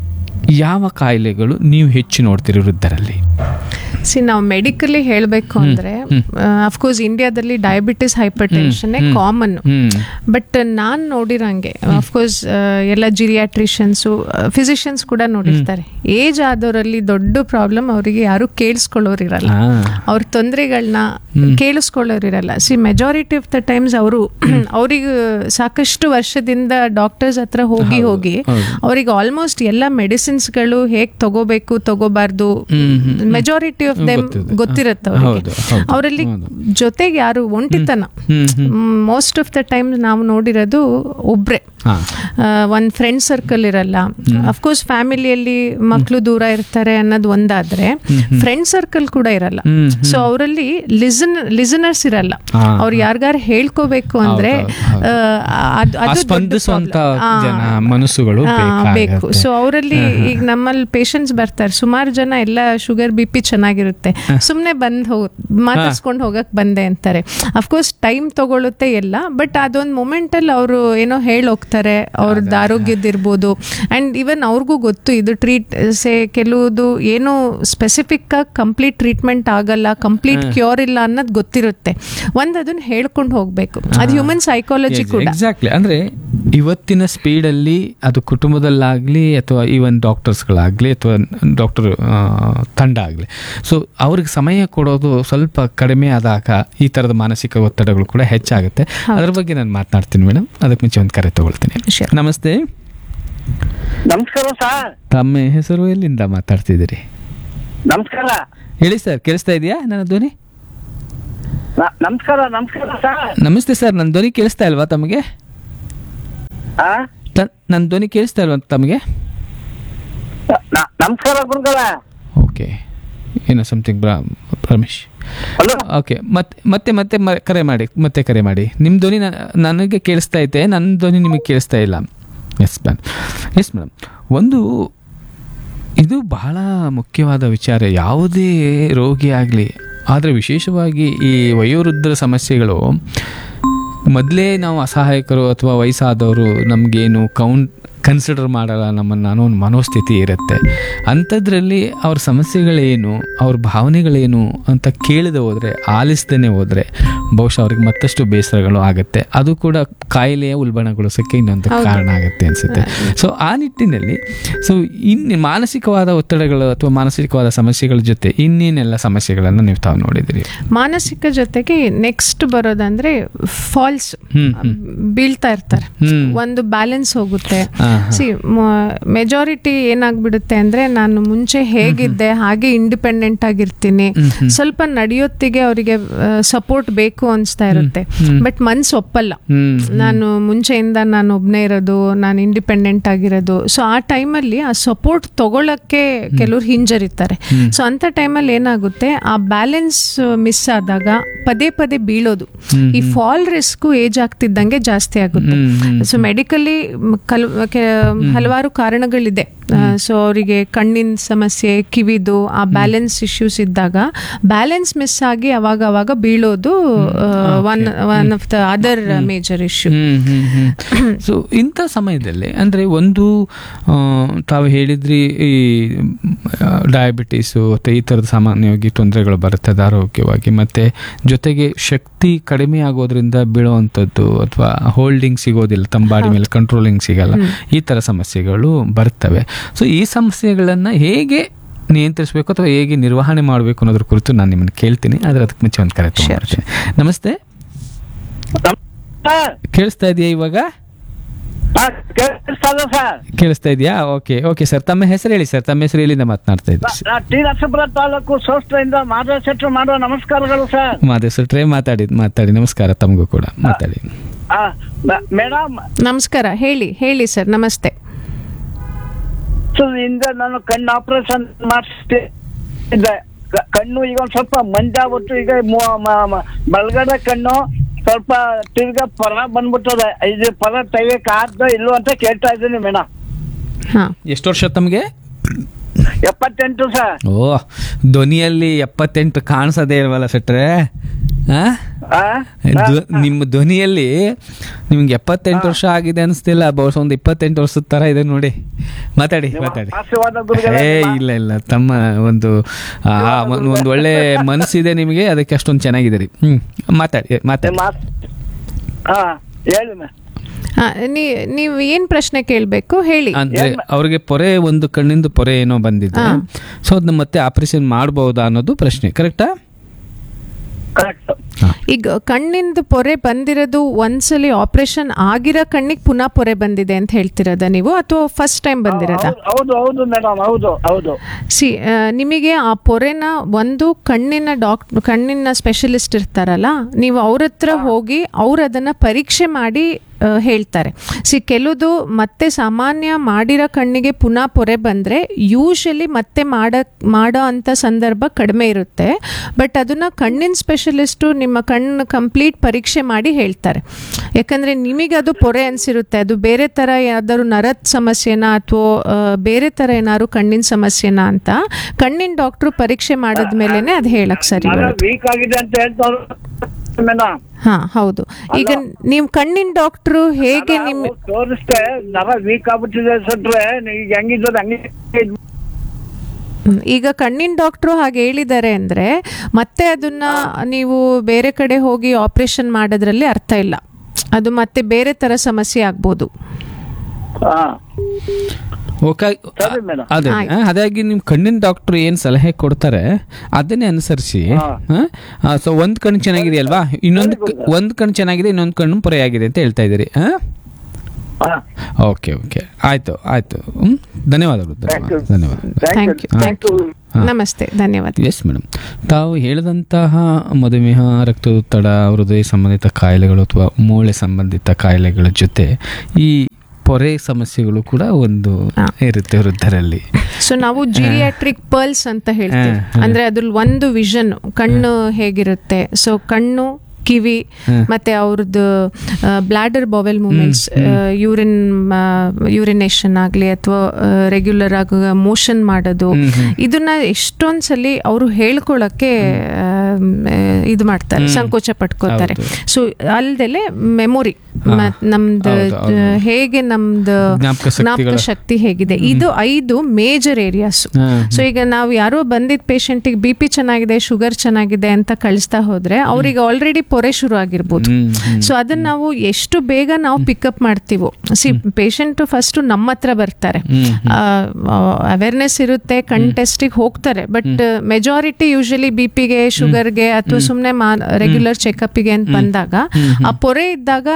ಯಾವ ಕಾಯಿಲೆಗಳು ನೀವು ಹೆಚ್ಚು ನೋಡ್ತೀರಿ ವೃದ್ಧರಲ್ಲಿ ಸಿ ನಾವು ಮೆಡಿಕಲಿ ಹೇಳಬೇಕು ಅಂದ್ರೆ ಅಫ್ಕೋರ್ಸ್ ಇಂಡಿಯಾದಲ್ಲಿ diabetes hypertension common hmm but ನಾನು ನೋಡಿರಂಗೆ ಅಫ್ಕೋರ್ಸ್ ಎಲ್ಲ ಜಿರಿಯಾಟ್ರಿಷನ್ಸು ಫಿಸಿಷಿಯನ್ಸ್ ಕೂಡ ನೋಡಿರ್ತಾರೆ ಏಜ್ ಆದವರಲ್ಲಿ ದೊಡ್ಡ ಪ್ರಾಬ್ಲಮ್ ಅವರಿಗೆ ಯಾರು ಕೇಳಿಸ್ಕೊಳ್ಳೋರಿರಲ್ಲ ಹಾ. ಅವ್ರ ತೊಂದರೆಗಳನ್ನ ಕೇಳಿಸ್ಕೊಳ್ಳೋರಿರಲ್ಲ see majority of the times ಅವರು ಅವ್ರಿಗೆ ಸಾಕಷ್ಟು ವರ್ಷದಿಂದ ಡಾಕ್ಟರ್ಸ್ ಹತ್ರ ಹೋಗಿ ಹೋಗಿ ಹೌದು. ಅವ್ರಿಗೆ ಆಲ್ಮೋಸ್ಟ್ ಎಲ್ಲ ಮೆಡಿಸಿನ್ಸ್ಗಳು ಹೇಗ್ ತಗೋಬೇಕು ತಗೋಬಾರ್ದು ಹ್ಮ್, ಹ್ಮ್, ಮೆಜಾರಿಟಿ ಆಫ್ ದೆಮ್ ಗೊತ್ತಿದೆ. ಗೊತ್ತಿರುತ್ತೆ ಹೌದು, ಅವರಿಗೆ ಹೌದು, ಅವರಲ್ಲಿ ಹೌದು. ಜೊತೆಗೆ ಯಾರು ಒಂಟಿತನ ಹ್ಮ್ ಹ್ಮ್ ಮೋಸ್ಟ್ ಆಫ್ ದ ಟೈಮ್ ನಾವು ನೋಡಿರೋದು ಒಬ್ರೆ ಹಾ ಒಂದು ಫ್ರೆಂಡ್ ಸರ್ಕಲ್ ಇರಲ್ಲ ಅಫ್ಕೋರ್ಸ್ ಫ್ಯಾಮಿಲಿಯಲ್ಲಿ ಮಕ್ಕಳು ದೂರ ಇರ್ತಾರೆ ಅನ್ನೋದು ಒಂದಾದ್ರೆ ಫ್ರೆಂಡ್ ಸರ್ಕಲ್ ಕೂಡ ಇರಲ್ಲ ಹ್ಮ್, ಸೊ ಅವರಲ್ಲಿ ಲಿಸನ್ ಲಿಸನರ್ಸ್ ಇರಲ್ಲ ಹಾ, ಅವ್ರು ಯಾರಿಗಾರ ಹೇಳ್ಕೋಬೇಕು ಅಂದ್ರೆ ಹೌದು, ಹೌದು. ಆ, ಅದು ಆ ಅದು ದೊಡ್ಡ ಸ್ಪಂದಿಸುವಂತ problem. ಆ, ಜನ ಮನಸ್ಸುಗಳು ಆ, ಬೇಕು ಬೇಕಾಗತ್ತೆ. ಸೊ ಅವರಲ್ಲಿ ಈಗ ನಮ್ಮಲ್ಲಿ ಪೇಷಂಟ್ಸ್ ಬರ್ತಾರೆ ಸುಮಾರು ಜನ ಎಲ್ಲ ಶುಗರ್ ಬಿ ಪಿ ಚೆನ್ನಾಗಿರುತ್ತೆ ಸುಮ್ಮನೆ ಬಂದ್ ಹೋಗ್ ಮಾತಾಡ್ಸ್ಕೊಂಡು ಹೋಗಕ್ ಬಂದೆ ಅಂತಾರೆ ಅಫ್ಕೋರ್ಸ್ ಟೈಮ್ ತಗೊಳುತ್ತೆ ಎಲ್ಲ ಬಟ್ ಅದೊಂದು ಮೂಮೆಂಟ್ ಅಲ್ಲಿ ಅವರು ಏನೋ ಹೇಳಿ ಹೋಗ್ತಾರೆ ಅವ್ರದ್ದು ಆರೋಗ್ಯದಿರ್ಬೋದು ಅಂಡ್ ಇವನ್ ಅವ್ರಿಗೂ ಗೊತ್ತು ಇದು ಟ್ರೀಟ್ ಸೇ ಕೆಲವುದು ಏನು ಸ್ಪೆಸಿಫಿಕ್ ಆಗಿ ಕಂಪ್ಲೀಟ್ ಟ್ರೀಟ್ಮೆಂಟ್ ಆಗಲ್ಲ ಕಂಪ್ಲೀಟ್ ಕ್ಯೂರ್ ಇಲ್ಲ ಅನ್ನೋದು ಗೊತ್ತಿರುತ್ತೆ ಒಂದ್ ಅದನ್ನ ಹೇಳ್ಕೊಂಡು ಹೋಗ್ಬೇಕು ಅದು ಹ್ಯೂಮನ್ ಸೈಕಾಲಜಿ ಕೂಡ ಎಕ್ಸಾಕ್ಟ್ಲಿ ಅಂದ್ರೆ ಇವತ್ತಿನ ಸ್ಪೀಡಲ್ಲಿ ಅದು ಕುಟುಂಬದಲ್ಲಾಗಲಿ ಅಥವಾ ಈವನ್ ಡಾಕ್ಟರ್ಸ್ಗಳಾಗಲಿ ಅಥವಾ ಡಾಕ್ಟರ್ ತಂಡ ಆಗಲಿ ಸೊ ಅವ್ರಿಗೆ ಸಮಯ ಕೊಡೋದು ಸ್ವಲ್ಪ ಕಡಿಮೆ ಆದಾಗ ಈ ಥರದ ಮಾನಸಿಕ ಒತ್ತಡಗಳು ಕೂಡ ಹೆಚ್ಚಾಗುತ್ತೆ ಅದ್ರ ಬಗ್ಗೆ ನಾನು ಮಾತನಾಡ್ತೀನಿ ಮೇಡಮ್ ಅದಕ್ಕೆ ಮುಂಚೆ ಒಂದು ಕರೆ ತಗೊಳ್ತೀನಿ Sure. ನಮಸ್ತೆ ನಮಸ್ಕಾರ ಸರ್ ತಮ್ಮ ಹೆಸರು ಎಲ್ಲಿಂದ ಮಾತಾಡ್ತಿದ್ದೀರಿ ನಮಸ್ಕಾರ ಹೇಳಿ ಸರ್ ಕೇಳಿಸ್ತಾ ಇದೆಯಾ ನನ್ನ ಧ್ವನಿ ನ- ನಮಸ್ಕಾರ ನಮಸ್ಕಾರ ಸರ್ ನಮಸ್ತೆ ಸರ್ ನನ್ನ ಧ್ವನಿ ಕೇಳಿಸ್ತಾ ಇಲ್ವಾ ತಮಗೆ ಆ? ತ- ನನ್ನ ಧ್ವನಿ ಕೇಳಿಸ್ತಾ ಇಲ್ವಾ ತಮಗೆ ನ- ನಮಸ್ಕಾರ ಗುರುಗಳ ಓಕೆ ಏನೋ ಸಮಥಿಂಗ್ ರಮೇಶ್ ಹಲೋ ಓಕೆ ಮತ್ತೆ ಮತ್ತೆ ಮತ್ತೆ ಮ- ಕರೆ ಮಾಡಿ ಮತ್ತೆ ಕರೆ ಮಾಡಿ ನಿಮ್ಮ ಧ್ವನಿ ನ- ನನಗೆ ಕೇಳಿಸ್ತಾ ಐತೆ ನನ್ನ ಧ್ವನಿ ನಿಮಗೆ ಕೇಳಿಸ್ತಾ ಇಲ್ಲ ಎಸ್ ಮ್ಯಾಮ್ ಎಸ್ ಮೇಡಮ್ ಒಂದು ಇದು ಬಹಳ ಮುಖ್ಯವಾದ ವಿಚಾರ ಯಾವುದೇ ರೋಗಿ ಆಗಲಿ ಆದರೆ ವಿಶೇಷವಾಗಿ ಈ ವಯೋವೃದ್ಧರ ಸಮಸ್ಯೆಗಳು ಮೊದಲೇ ನಾವು ಅಸಹಾಯಕರು ಅಥವಾ ವಯಸ್ಸಾದವರು ನಮಗೇನು ಕೌಂಟ್ ಕನ್ಸಿಡರ್ ಮಾಡಲ್ಲ ನಮ್ಮನ್ನು ಅನ್ನೋ ಒಂದು ಮನೋಸ್ಥಿತಿ ಇರುತ್ತೆ ಅಂಥದ್ರಲ್ಲಿ ಅವ್ರ ಸಮಸ್ಯೆಗಳೇನು ಅವ್ರ ಭಾವನೆಗಳೇನು ಅಂತ ಕೇಳದೆ ಹೋದರೆ ಆಲಿಸ್ದೇ ಹೋದರೆ ಬಹುಶಃ ಅವ್ರಿಗೆ ಮತ್ತಷ್ಟು ಬೇಸರಗಳು ಆಗುತ್ತೆ ಅದು ಕೂಡ ಕಾಯಿಲೆಯ ಉಲ್ಬಣಗೊಳಿಸೋಕ್ಕೆ ಇನ್ನೊಂದು ಕಾರಣ ಆಗುತ್ತೆ ಅನಿಸುತ್ತೆ ಸೊ ಆ ನಿಟ್ಟಿನಲ್ಲಿ ಸೊ ಇನ್ನು ಮಾನಸಿಕವಾದ ಒತ್ತಡಗಳು ಅಥವಾ ಮಾನಸಿಕವಾದ ಸಮಸ್ಯೆಗಳ ಜೊತೆ ಇನ್ನೇನೆಲ್ಲ ಸಮಸ್ಯೆಗಳನ್ನು ನೀವು ತಾವು ನೋಡಿದಿರಿ ಮಾನಸಿಕ ಜೊತೆಗೆ ನೆಕ್ಸ್ಟ್ ಬರೋದಂದ್ರೆ ಫಾಲ್ಸ್ ಹ್ಮ್, ಹ್ಮ್. ಬೀಳ್ತಾ ಇರ್ತಾರೆ ಹ್ಮ್. ಒಂದು ಬ್ಯಾಲೆನ್ಸ್ ಹೋಗುತ್ತೆ ಹಾ. ಸಿ ಮೆಜಾರಿಟಿ ಏನಾಗ್ಬಿಡುತ್ತೆ ಅಂದ್ರೆ ನಾನು ಮುಂಚೆ ಹೇಗಿದ್ದೆ ಹಾಗೆ ಇಂಡಿಪೆಂಡೆಂಟ್ ಆಗಿರ್ತೀನಿ ಸ್ವಲ್ಪ ನಡೆಯೋತ್ತಿಗೆ ಅವರಿಗೆ ಸಪೋರ್ಟ್ ಬೇಕು ಅನ್ಸ್ತಾ ಇರುತ್ತೆ ಬಟ್ ಮನ್ಸು ಒಪ್ಪಲ್ಲ ಹ್ಮ್ ನಾನು ಮುಂಚೆಯಿಂದ ನಾನು ಒಬ್ನೇ ಇರೋದು ನಾನು ಇಂಡಿಪೆಂಡೆಂಟ್ ಆಗಿರೋದು ಸೊ ಆ ಟೈಮಲ್ಲಿ ಆ ಸಪೋರ್ಟ್ ತಗೊಳಕ್ಕೆ ಕೆಲವ್ರು ಹಿಂಜರಿತಾರೆ ಸೊ ಅಂತ ಟೈಮಲ್ಲಿ ಏನಾಗುತ್ತೆ ಆ ಬ್ಯಾಲೆನ್ಸ್ ಮಿಸ್ ಆದಾಗ ಪದೇ ಪದೇ ಬೀಳೋದು ಈ ಫಾಲ್ ರಿಸ್ಕ್ ಏಜ್ ಆಗ್ತಿದ್ದಂಗೆ ಜಾಸ್ತಿ ಆಗುತ್ತೆ ಸೊ ಮೆಡಿಕಲಿ ಹಲವಾರು ಕಾರಣಗಳಿದೆ ಸೊ ಅವರಿಗೆ ಕಣ್ಣಿನ ಸಮಸ್ಯೆ ಕಿವಿದು ಆ ಬ್ಯಾಲೆನ್ಸ್ ಇಶ್ಯೂಸ್ ಇದ್ದಾಗ ಬ್ಯಾಲೆನ್ಸ್ ಮಿಸ್ ಆಗಿ ಅವಾಗ ಅವಾಗ ಬೀಳೋದು one one of the other major issue so ಇಂಥ ಸಮಯದಲ್ಲಿ ಅಂದರೆ ಒಂದು ಆ, ತಾವು ಹೇಳಿದ್ರಿ ಈ ಡಯಾಬಿಟೀಸು ಮತ್ತು ಈ ಥರದ ಸಾಮಾನ್ಯವಾಗಿ ತೊಂದರೆಗಳು ಬರ್ತದೆ ಆರೋಗ್ಯವಾಗಿ ಮತ್ತು ಜೊತೆಗೆ ಶಕ್ತಿ ಕಡಿಮೆ ಆಗೋದ್ರಿಂದ ಬೀಳುವಂಥದ್ದು ಅಥವಾ ಹೋಲ್ಡಿಂಗ್ ಸಿಗೋದಿಲ್ಲ ತಮ್ಮ ಬಾಡಿ ಮೇಲೆ ಕಂಟ್ರೋಲಿಂಗ್ ಸಿಗಲ್ಲ ಈ ಥರ ಸಮಸ್ಯೆಗಳು ಬರ್ತವೆ ಸೊ ಈ ಸಮಸ್ಯೆಗಳನ್ನು ಹೇಗೆ ನಿಯಂತ್ರಿಸಬೇಕು ಅಥವಾ ಹೇಗೆ ನಿರ್ವಹಣೆ ಮಾಡಬೇಕು ಅನ್ನೋದ್ರ ಕುರಿತು ನಾನು ನಿಮ್ಮನ್ನು ಕೇಳ್ತೀನಿ ಆದರೆ ಅದಕ್ಕೆ ಮುಂಚೆ ಒಂದು ಕರೆ ತಗೊಂಡ್ಬರ್ತೀನಿ ನಮಸ್ತೆ ಸರ್ ಕೇಳಿಸ್ತಾ ಇದೆಯಾ ಇವಾಗ ಹಾ, ಕೇಳಿಸ್ತಲ್ಲ ಸರ್ ಕೇಳಿಸ್ತಾ ಇದೆಯಾ ಓಕೆ ಓಕೆ ಸರ್ ತಮ್ಮ ಹೆಸರು ಹೇಳಿ ಸರ್ ತಮ್ಮ ಹೆಸರು ಎಲ್ಲಿಂದ ಮಾತನಾಡ್ತಾ ಇದ್ದೀವಿ ನಾ ಟಿ ನರಸೀಪುರ ತಾಲೂಕು ಸಂಸ್ಥೆಯಿಂದ ಮಾಧವ ಶೆಟ್ರು ಮಾಡುವ ನಮಸ್ಕಾರಗಳು ಸರ್ ಮಾದೇವ್ ಸರ್ ಟ್ರೈ ಮಾತಾಡಿ ಮಾತಾಡಿ ನಮಸ್ಕಾರ ತಮಗೂ ಕೂಡ ಮಾತಾಡಿ ಆ, ಮ- ಮೇಡಮ್ ನಮಸ್ಕಾರ ಹೇಳಿ ಹೇಳಿ ಸರ್ ನಮಸ್ತೆ ಸೊ ಹಿಂದೆ ನಾನು ಕಣ್ಣು ಆಪರೇಷನ್ ಮಾಡಿಸ್ತಿದ್ದೆ ಕ- ಕಣ್ಣು ಈಗ ಒಂದ್ ಸ್ವಲ್ಪ ಮಂಜಾಗ್ಬಿಟ್ಟು ಈಗ ಮು- ಮ- ಮ- ಬಲಗಡೆ ಕಣ್ಣು ಸ್ವಲ್ಪ ತಿರ್ಗಾ ಪರ ಬಂದ್ಬಿಟ್ಟದೆ ಇದು ಪರ ತೆಗಿಯಕ್ ಆದ್ದ ಇಲ್ವೋ ಅಂತ ಕೇಳ್ತಾ ಇದ್ದೀನಿ ಮೇಡಮ್ ಹಾ ಎಷ್ಟು ವರ್ಷ ತಮಗೆ ಎಪ್ಪತ್ತೆಂಟು ಸರ್ ಓ ಧ್ವನಿಯಲ್ಲಿ ಎಪ್ಪತ್ತೆಂಟು ಕಾಣಿಸೋದೇ ಇಲ್ವಲ್ಲ ಸೆಟ್ರೆ ಆ? ಆ? ಧ್ವ- ನಿಮ್ಮ ಧ್ವನಿಯಲ್ಲಿ ನಿಮ್ಗೆ ಎಪ್ಪತ್ತೆಂಟು ವರ್ಷ ಆಗಿದೆ ಅನಿಸ್ತಿಲ್ಲ ಬಹುಶಃ ಒಂದು ಇಪ್ಪತ್ತೆಂಟು ವರ್ಷದ ತರ ಇದೆ ನೋಡಿ ಮಾತಾಡಿ ಮಾತಾಡಿ ಆಶೀರ್ವಾದ ಗುರುಗಳೇ ಏ ನಿಮ್ಮ. ಇಲ್ಲ ಇಲ್ಲ ತಮ್ಮ ಒಂದು ಆ, ಒಂದು ಒಂದು ಒಳ್ಳೆ ಮನಸ್ಸಿದೆ ನಿಮಗೆ ಅದಕ್ಕೆ ಅಷ್ಟೊಂದು ಚೆನ್ನಾಗಿದೆ ರೀ ಹ್ಮ್ ಮಾತಾಡಿ ಮಾತಾಡಿ ನಿಮ್ಮ ಆಸ್- ಹಾ ಹೇಳಿ ಮೇ ಹಾ, ನೀ- ನೀವು ಏನ್ ಪ್ರಶ್ನೆ ಕೇಳಬೇಕು ಹೇಳಿ ಅಂದ್ರೆ ಅವ್ರಿಗೆ ಪೊರೆ ಒಂದು ಕಣ್ಣಿಂದ ಪೊರೆ ಏನೋ ಬಂದಿದೆ ಹಾ. ಸೊ ಅದನ್ನ ಮತ್ತೆ ಆಪರೇಷನ್ ಮಾಡಬಹುದಾ ಅನ್ನೋದು ಪ್ರಶ್ನೆ ಕರೆಕ್ಟಾ ಕರೆಕ್ಟ್ ಈಗ ಕಣ್ಣಿಂದ ಪೊರೆ ಬಂದಿರೋದು ಒಂದ್ಸಲಿ ಆಪರೇಷನ್ ಆಗಿರೋ ಕಣ್ಣಿಗೆ ಪುನಃ ಪೊರೆ ಬಂದಿದೆ ಅಂತ ಹೇಳ್ತಿರೋದ ನೀವು ಅಥವಾ ಫಸ್ಟ್ ಟೈಮ್ ಬಂದಿರೋದ ಹೌದು ಹೌದು ಮೇಡಮ್ ಹೌದು ಹೌದು ಸಿ ಆ, ನಿಮಗೆ ಆ ಪೊರೆನ ಒಂದು ಕಣ್ಣಿನ ಡಾಕ್ ಕಣ್ಣಿನ ಸ್ಪೆಷಲಿಸ್ಟ್ ಇರ್ತಾರಲ್ಲ ನೀವು ಅವ್ರ ಹತ್ರ ಹೋಗಿ ಅವ್ರು ಅದನ್ನ ಪರೀಕ್ಷೆ ಮಾಡಿ ಆ, ಹೇಳ್ತಾರೆ ಸಿ ಕೆಲವುದು ಮತ್ತೆ ಸಾಮಾನ್ಯ ಮಾಡಿರೋ ಕಣ್ಣಿಗೆ ಪುನಃ ಪೊರೆ ಬಂದರೆ ಯೂಶಲಿ ಮತ್ತೆ ಮಾಡ ಮಾಡೋ ಅಂಥ ಸಂದರ್ಭ ಕಡಿಮೆ ಇರುತ್ತೆ ಬಟ್ ಅದನ್ನ ಕಣ್ಣಿನ ಸ್ಪೆಷಲಿಸ್ಟು ನಿಮ್ಮ ಕಣ್ಣು ಕಂಪ್ಲೀಟ್ ಪರೀಕ್ಷೆ ಮಾಡಿ ಹೇಳ್ತಾರೆ ಯಾಕಂದರೆ ನಿಮಗೆ ಅದು ಪೊರೆ ಅನಿಸಿರುತ್ತೆ ಅದು ಬೇರೆ ಥರ ಯಾವ್ದಾದ್ರು ನರದ ಸಮಸ್ಯೆನಾ ಅಥವಾ ಬೇರೆ ಥರ ಏನಾದ್ರು ಕಣ್ಣಿನ ಸಮಸ್ಯೆನಾ ಅಂತ ಕಣ್ಣಿನ ಡಾಕ್ಟ್ರು ಪರೀಕ್ಷೆ ಮಾಡಿದ್ಮೇಲೆ ಅದು ಹೇಳಕ್ ಸರಿ ಬರುತ್ತೆ ವೀಕ್ ಆಗಿದೆ ಅಂತ ಹೇಳ್ತಾರೆ ಮೇಡಮ್ ಹಾ ಹೌದು ಈಗ ನೀವು ಕಣ್ಣಿನ ಡಾಕ್ಟ್ರು ಹೇಗೆ ನಿಮ್ ತೋರಿಸ್ತೆ ನರ ವೀಕ್ ಆಗ್ಬಿಟ್ಟಿದೆ ಸಟ್ರೆ ಈಗ ಹೆಂಗಿದ್ದದ ಹಂಗೆ ಇದ್- ಹ್ಮ್. ಈಗ ಕಣ್ಣಿನ ಡಾಕ್ಟ್ರು ಹಾಗೆ ಹೇಳಿದ್ದಾರೆ ಅಂದ್ರೆ ಮತ್ತೆ ಅದನ್ನ ನೀವು ಬೇರೆ ಕಡೆ ಹೋಗಿ ಆಪರೇಷನ್ ಮಾಡೋದ್ರಲ್ಲಿ ಅರ್ಥ ಇಲ್ಲ ಅದು ಮತ್ತೆ ಬೇರೆ ತರ ಸಮಸ್ಯೆ ಆಗ್ಬೋದು ಹಾ ಓಕೆ ಸರಿ ಮೇಡಮ್ ಅದೇ ಆಯ್ತು. ಆ, ಅದಾಗಿ ನಿಮ್ಮ ಕಣ್ಣಿನ ಡಾಕ್ಟರ್ ಏನು ಸಲಹೆ ಕೊಡ್ತಾರೆ ಅದನ್ನೇ ಅನುಸರಿಸಿ ಸೊ ಒಂದು ಕಣ್ಣು ಚೆನ್ನಾಗಿದೆ ಅಲ್ವಾ ಇನ್ನೊಂದು ಕ- ಒಂದು ಕಣ್ಣು ಚೆನ್ನಾಗಿದೆ ಇನ್ನೊಂದು ಕಣ್ಣು ಪೊರೆಯಾಗಿದೆ ಅಂತ ಹೇಳ್ತಾ ಇದ್ದೀರಿ ಹಾಂ ಹಾ ಓಕೆ ಓಕೆ ಆಯಿತು ಆಯಿತು ಹ್ಞೂ ಧನ್ಯವಾದಗಳು ಥ್ಯಾಂಕ್ ಯು ಧನ್ಯವಾದ ಧನ್ಯವಾದ ಥ್ಯಾಂಕ್ ಯು ಥ್ಯಾಂಕ್ ಯು ನಮಸ್ತೆ ಧನ್ಯವಾದ ಎಸ್ ಮೇಡಮ್ ತಾವು ಹೇಳಿದಂತಹ ಮಧುಮೇಹ ರಕ್ತದೊತ್ತಡ ಹೃದಯ ಸಂಬಂಧಿತ ಕಾಯಿಲೆಗಳು ಅಥವಾ ಮೂಳೆ ಸಂಬಂಧಿತ ಕಾಯಿಲೆಗಳ ಜೊತೆ ಈ ಪೊರೆ ಸಮಸ್ಯೆಗಳು ಕೂಡ ಒಂದು ಹಾ. ಇರುತ್ತೆ ವೃದ್ಧರಲ್ಲಿ ಸೊ ನಾವು ಜಿರಿಯಾಟ್ರಿಕ್ ಪರ್ಲ್ಸ್ ಅಂತ ಹೇಳ್ತೀವಿ ಹಾ, ಹಾ. ಅಂದ್ರೆ ಅದ್ರಲ್ಲಿ ಒಂದು ವಿಷನ್ ಕಣ್ಣು ಹೇಗಿರುತ್ತೆ ಸೊ ಕಣ್ಣು ಕಿವಿ ಹಾ. ಮತ್ತೆ ಅವ್ರದ್ದು bladder bowel movements urine urination ಆಗಲಿ ಅಥವಾ ರೆಗ್ಯುಲರ್ ಆಗಿ ಮೋಷನ್ ಮಾಡೋದು ಹ್ಮ್, ಹ್ಮ್. ಇದನ್ನ ಎಷ್ಟೊಂದ್ ಸಲಿ ಅವರು ಹೇಳ್ಕೊಳಕ್ಕೆ ಆ, ಇದು ಮಾಡ್ತಾರೆ ಹ್ಮ್. ಸಂಕೋಚ ಪಟ್ಕೋತಾರೆ ಹೌದು. ಸೊ ಅಲ್ದಲೆ ಮೆಮೊರಿ ಹಾ. ನಮ್ದು ಹೌದು, ಹೌದು. ಆ, ಹೇಗೆ ನಮ್ದು ಜ್ಞಾಪಕ ಜ್ಞಾಪಕ ಶಕ್ತಿಗಳ ಶಕ್ತಿ ಹೇಗಿದೆ ಇದು ಐದು ಮೇಜರ್ ಏರಿಯಾಸ್ ಹಾ. ಸೊ ಈಗ ನಾವು ಯಾರೋ ಬಂದಿದ್ದ ಪೇಷಂಟಿಗೆ ಬಿ ಪಿ ಚೆನ್ನಾಗಿದೆ ಶುಗರ್ ಚೆನ್ನಾಗಿದೆ ಅಂತ ಕಳಿಸ್ತಾ ಹೋದ್ರೆ ಅವ್ರಿಗೆ ಆಲ್ರೆಡಿ ಪೊರೆ ಶುರು ಆಗಿರ್ಬೋದು ಹ್ಮ್, ಹ್ಮ್. ಸೊ ಅದನ್ನ ನಾವು ಎಷ್ಟು ಬೇಗ ನಾವು ಪಿಕಪ್ ಮಾಡ್ತೀವೋ ಸಿ ಪೇಷಂಟ್ ಫಸ್ಟ್ ನಮ್ಮ ಹತ್ರ ಬರ್ತಾರೆ ಹ್ಮ್, ಅವೇರ್ನೆಸ್ ಇರುತ್ತೆ ಕಣ್ ಟೆಸ್ಟಿಗೆ ಹೋಗ್ತಾರೆ ಬಟ್ ಮೆಜಾರಿಟಿ ಯೂಶಲಿ ಬಿ ಪಿಗೆ ಶುಗರ್ಗೆ ಅಥವಾ ಸುಮ್ಮನೆ ರೆಗ್ಯುಲರ್ ಚೆಕಪ್ಗೆ ಅಂತ ಬಂದಾಗ ಆ ಪೊರೆ ಇದ್ದಾಗ ಆ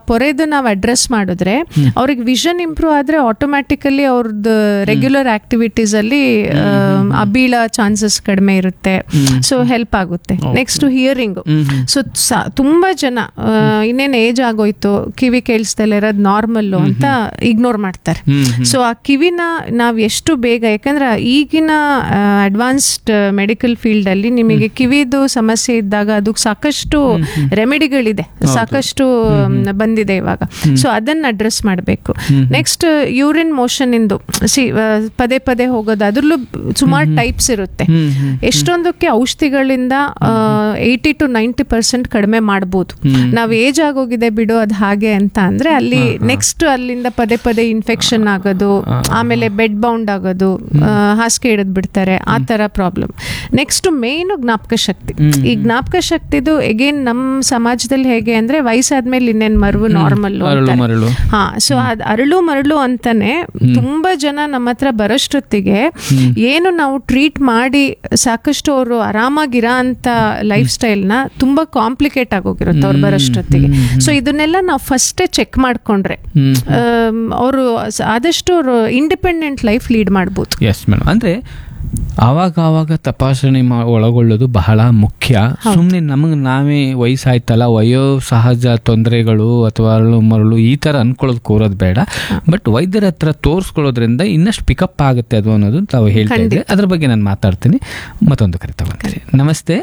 ಪೊರೆದು ನಾವು ಅಡ್ರೆಸ್ ಮಾಡಿದ್ರೆ ಅವ್ರಿಗೆ ವಿಷನ್ ಇಂಪ್ರೂವ್ ಆದ್ರೆ ಆಟೋಮ್ಯಾಟಿಕಲಿ ಅವ್ರದ್ದು ರೆಗ್ಯುಲರ್ ಆಕ್ಟಿವಿಟೀಸ್ ಅಲ್ಲಿ ಆ, ಆ ಬೀಳೋ ಚಾನ್ಸಸ್ ಕಡಿಮೆ ಇರುತ್ತೆ ಸೊ ಹೆಲ್ಪ್ ಆಗುತ್ತೆ ನೆಕ್ಸ್ಟ್ ಹಿಯರಿಂಗ್ ಸೊ ತುಂಬಾ ಜನ ಆ, ಇನ್ನೇನ್ ಏಜ್ ಆಗೋಯ್ತು ಕಿವಿ ಕೇಳಿಸ್ದಲ್ಲ ಇರೋದು ನಾರ್ಮಲ್ಲು ಅಂತ ಇಗ್ನೋರ್ ಮಾಡ್ತಾರೆ ಸೊ ಆ ಕಿವಿನ ನಾವು ಎಷ್ಟು ಬೇಗ ಯಾಕಂದ್ರೆ ಈಗಿನ ಅಡ್ವಾನ್ಸ್ಡ್ ಮೆಡಿಕಲ್ ಫೀಲ್ಡ್ ಅಲ್ಲಿ ನಿಮಗೆ ಕಿವಿದು ಸಮಸ್ಯೆ ಇದ್ದಾಗ ಅದಕ್ಕೆ ಸಾಕಷ್ಟು ರೆಮಿಡಿಗಳಿದೆ ಸಾಕಷ್ಟು ಮ್, ಬಂದಿದೆ ಇವಾಗ ಸೊ ಅದನ್ನ ಅಡ್ರೆಸ್ ಮಾಡಬೇಕು ನೆಕ್ಸ್ಟ್ ಯೂರಿನ್ ಮೋಷನ್ ಇಂದು ಸಿ ಪದೇ ಪದೇ ಹೋಗೋದು ಅದ್ರಲ್ಲೂ ಸುಮಾರು ಟೈಪ್ಸ್ ಇರುತ್ತೆ ಎಷ್ಟೊಂದಕ್ಕೆ ಔಷಧಿಗಳಿಂದ ಏಯ್ಟಿ ಟು ನೈಂಟಿ ಪರ್ಸೆಂಟ್ ಕಡಿಮೆ ಮಾಡ್ಬೋದು ನಾವು ಏಜ್ ಆಗೋಗಿದೆ ಬಿಡು ಅದು ಹಾಗೆ ಅಂತ ಅಂದ್ರೆ ಅಲ್ಲಿ ನೆಕ್ಸ್ಟ್ ಅಲ್ಲಿಂದ ಪದೇ ಪದೇ ಇನ್ಫೆಕ್ಷನ್ ಆಗೋದು ಆಮೇಲೆ ಬೆಡ್ ಬೌಂಡ್ ಆಗೋದು ಆ, ಹಾಸಿಗೆ ಹಿಡಿದು ಬಿಡ್ತಾರೆ ಆ ತರ ಪ್ರಾಬ್ಲಮ್ ನೆಕ್ಸ್ಟ್ ಮೇನ್ ಜ್ಞಾಪಕ ಶಕ್ತಿ ಈ ಜ್ಞಾಪಕ ಶಕ್ತಿದು ಎಗೇನ್ ನಮ್ಮ ಸಮಾಜದಲ್ಲಿ ಹೇಗೆ ಅಂದ್ರೆ ವಯಸ್ಸಾದ್ಮೇಲೆ ಇನ್ನೇನ್ ಮರವು ನಾರ್ಮಲ್ ಮರಳು ಮರಳು ಹಾ ಸೊ ಅದ್ ಅರಳು ಮರಳು ಅಂತಾನೆ ತುಂಬಾ ಜನ ನಮ್ಮ ಹತ್ರ ಬರೋಷ್ಟೊತ್ತಿಗೆ ಏನು ನಾವು ಟ್ರೀಟ್ ಮಾಡಿ ಸಾಕಷ್ಟು ಅವರು ಆರಾಮಾಗಿರ ಅಂತ ಲೈಫ್ ಸ್ಟೈಲ್ನ ತುಂಬಾ ಕಾಂಪ್ಲಿಕೇಟ್ ಆಗೋಗಿರುತ್ತೆ ಅವ್ರು ಬರೋಷ್ಟೊತ್ತಿಗೆ ಸೊ ಇದನ್ನೆಲ್ಲ ನಾವು ಫಸ್ಟೇ ಚೆಕ್ ಮಾಡ್ಕೊಂಡ್ರೆ ಅವರು ಆದಷ್ಟು ಅವರು ಇಂಡಿಪೆಂಡೆಂಟ್ ಲೈಫ್ ಲೀಡ್ ಮಾಡ್ಬೋದು ಎಸ್ ಮೇಡಮ್ ಅಂದರೆ ಆವಾಗ ಆವಾಗ ತಪಾಸಣೆ ಮಾ ಒಳಗೊಳ್ಳೋದು ಬಹಳ ಮುಖ್ಯ ಸುಮ್ಮನೆ ನಮಗೆ ನಾವೇ ವಯಸ್ಸಾಯ್ತಲ್ಲ ವಯೋ ಸಹಜ ತೊಂದರೆಗಳು ಅಥವಾ ಅರಳು ಮರಳು ಈ ಥರ ಅನ್ಕೊಳ್ಳೋದು ಕೋರೋದು ಬೇಡ ಬಟ್ ವೈದ್ಯರ ಹತ್ರ ತೋರಿಸ್ಕೊಳ್ಳೋದ್ರಿಂದ ಇನ್ನಷ್ಟು ಪಿಕಪ್ ಆಗುತ್ತೆ ಅದು ಅನ್ನೋದು ತಾವು ಹೇಳ್ತಾ ಇದ್ದೆ ಅದ್ರ ಬಗ್ಗೆ ನಾನು ಮಾತಾಡ್ತೀನಿ ಮತ್ತೊಂದು ಕರೆ ತಗೊಂತೀನಿ ನಮಸ್ತೆ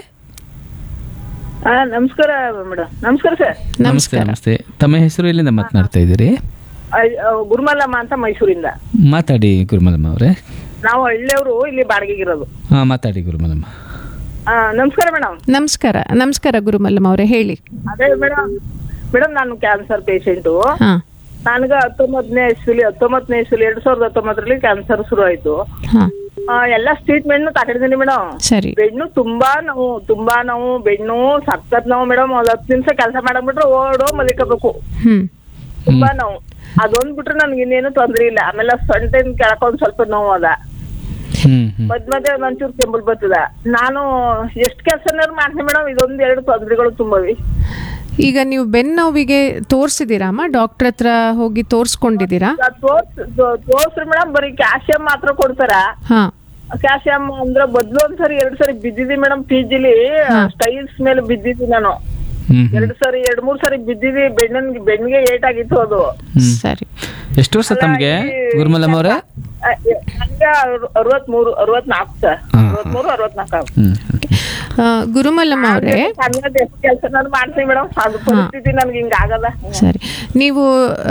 ಹಾ ನಮಸ್ಕಾರ ಮೇಡಮ್ ನಮಸ್ಕಾರ ಸರ್ ನಮಸ್ತೆ ನಮಸ್ತೆ ತಮ್ಮ ಹೆಸರು ಎಲ್ಲಿಂದ ಮಾತನಾಡ್ತಾ ಇದ್ದೀರಿ ಗುರುಮಲ್ಲಮ್ಮ ಅಂತ ಮೈಸೂರಿಂದ ಮಾತಾಡಿ ಗುರುಮಲಮ್ಮ ಅವರೇ ನಾವು ಹಳ್ಳಿಯವರು ಇಲ್ಲಿ ಬಾಡಿಗೆಗಿರೋದು ಹಾಂ ಮಾತಾಡಿ ಗುರುಮಲಮ್ಮ ಆ, ನಮಸ್ಕಾರ ಮೇಡಮ್ ನಮಸ್ಕಾರ ನಮಸ್ಕಾರ ಗುರುಮಲ್ಲಮ್ಮ ಅವರೇ ಹೇಳಿ ಅದೇ ಮೇಡಮ್ ಮೇಡಮ್ ನಾನು ಕ್ಯಾನ್ಸರ್ ಪೇಷಂಟು ಹಾ ನನಗೆ ಹತ್ತೊಂಬತ್ತನೇ ಇಸ್ವಿಲಿ ಹತ್ತೊಂಬತ್ತನೇ ಇಸ್ವಿಲಿ ಎರಡ್ ಸಾವಿರದ ಹತ್ತೊಂಬತ್ತರಲ್ಲಿ ಕ್ಯಾನ್ಸರ್ ಶುರು ಆಯ್ತು ಹಾ ಆ, ಎಲ್ಲ ಟ್ರೀಟ್ಮೆಂಟ್ ತಗೊಂಡಿದ್ದೀನಿ ಮೇಡಮ್ ಸರಿ ಬೆನ್ನು ತುಂಬಾ ನೋವು ತುಂಬಾ ನೋವು ಬೆನ್ನು ಸಖತ್ ನೋವು ಮೇಡಮ್ ಒಂದ್ ಹತ್ತು ನಿಮಿಷ ಕೆಲಸ ಮಾಡಕ್ಬಿಟ್ರೆ ಓಡೋ ಮಲಿಕೋಬೇಕು ಹ್ಮ್ ತುಂಬಾ ನೋವು ಅದೊಂದ್ ಬಿಟ್ರೆ ನನ್ಗೆ ಇನ್ನೇನು ತೊಂದ್ರೆ ಇಲ್ಲ ಆಮೇಲೆ ಸೊಂಟನ್ ಕೆಳಕ ಒಂದ್ ಸ್ವಲ್ಪ ನೋವು ಅದ ಹ್ಞೂ ಹ್ಞೂ ಮದ್ ಮಧ್ಯೆ ಒಂಚೂರು ಕೆಂಬಲ್ ಬರ್ತದ ನಾನು ಎಷ್ಟ್ ಕೆಲ್ಸನಾರು ಮಾಡ್ತೀನಿ ಮೇಡಮ್ ಇದೊಂದ್ ಎರಡು ತೊಂದರೆಗಳು ತುಂಬವಿ ಈಗ ನೀವು ಬೆನ್ನು ನೋವಿಗೆ ತೋರಿಸಿದ್ದೀರಮ್ಮ ಡಾಕ್ಟರ್ ಹತ್ರ ಹೋಗಿ ತೋರಿಸ್ಕೊಂಡಿದ್ದೀರಾ ತೋರ್ಸ್ ತೋರ್ಸ್ರಿ ಮೇಡಮ್ ಬರೀ ಕ್ಯಾಲ್ಸಿಯಂ ಮಾತ್ರ ಕೊಡ್ತಾರ ಹಾ ಕ್ಯಾಲ್ಸಿಯಂ ಅಂದ್ರೆ ಬದ್ಲು ಒಂದ್ಸರಿ ಎರಡ್ ಸರಿ ಬಿದ್ದಿದ್ದಿ ಮೇಡಮ್ ಪಿ ಜಿಲಿ ಸ್ಟೈಲ್ಸ್ ಮೇಲೆ ಬಿದ್ದಿದ್ದಿ ನಾನು ಹ್ಞೂ ಎರಡ್ ಸರಿ ಎರಡ್ ಮೂರ್ ಸರಿ ಬಿದ್ದಿದ್ದಿ ಬೆಣ್ಣನ್ ಬೆನ್ನಿಗೆ ಏಟ್ ಆಗಿತ್ತು ಅದು ಸರಿ ಎಷ್ಟು ವರ್ಷ ತಮಗೆ ಗುರುಮಲಮ್ಮ ಅವರೇ ನನ್ಗೆ ಅರವತ್ಮೂರು ಅರವತ್ನಾಲ್ಕು ಸರ್ ಹಾ. ಅರವತ್ಮೂರು ಅರವತ್ನಾಲ್ಕು ಹ್ಮ್ ಆ, ಗುರುಮಲ್ಲಮ್ಮ ಅವರೇ ಸಣ್ಣದ ಎಷ್ಟು ಕೆಲಸ ಮಾಡ್ತೀನಿ ಮೇಡಮ್ ಅದು ಪರಿಸ್ಥಿತಿ ನನ್ಗೆ ಹಿಂಗ ಆಗಲ್ಲ ಸರಿ ನೀವು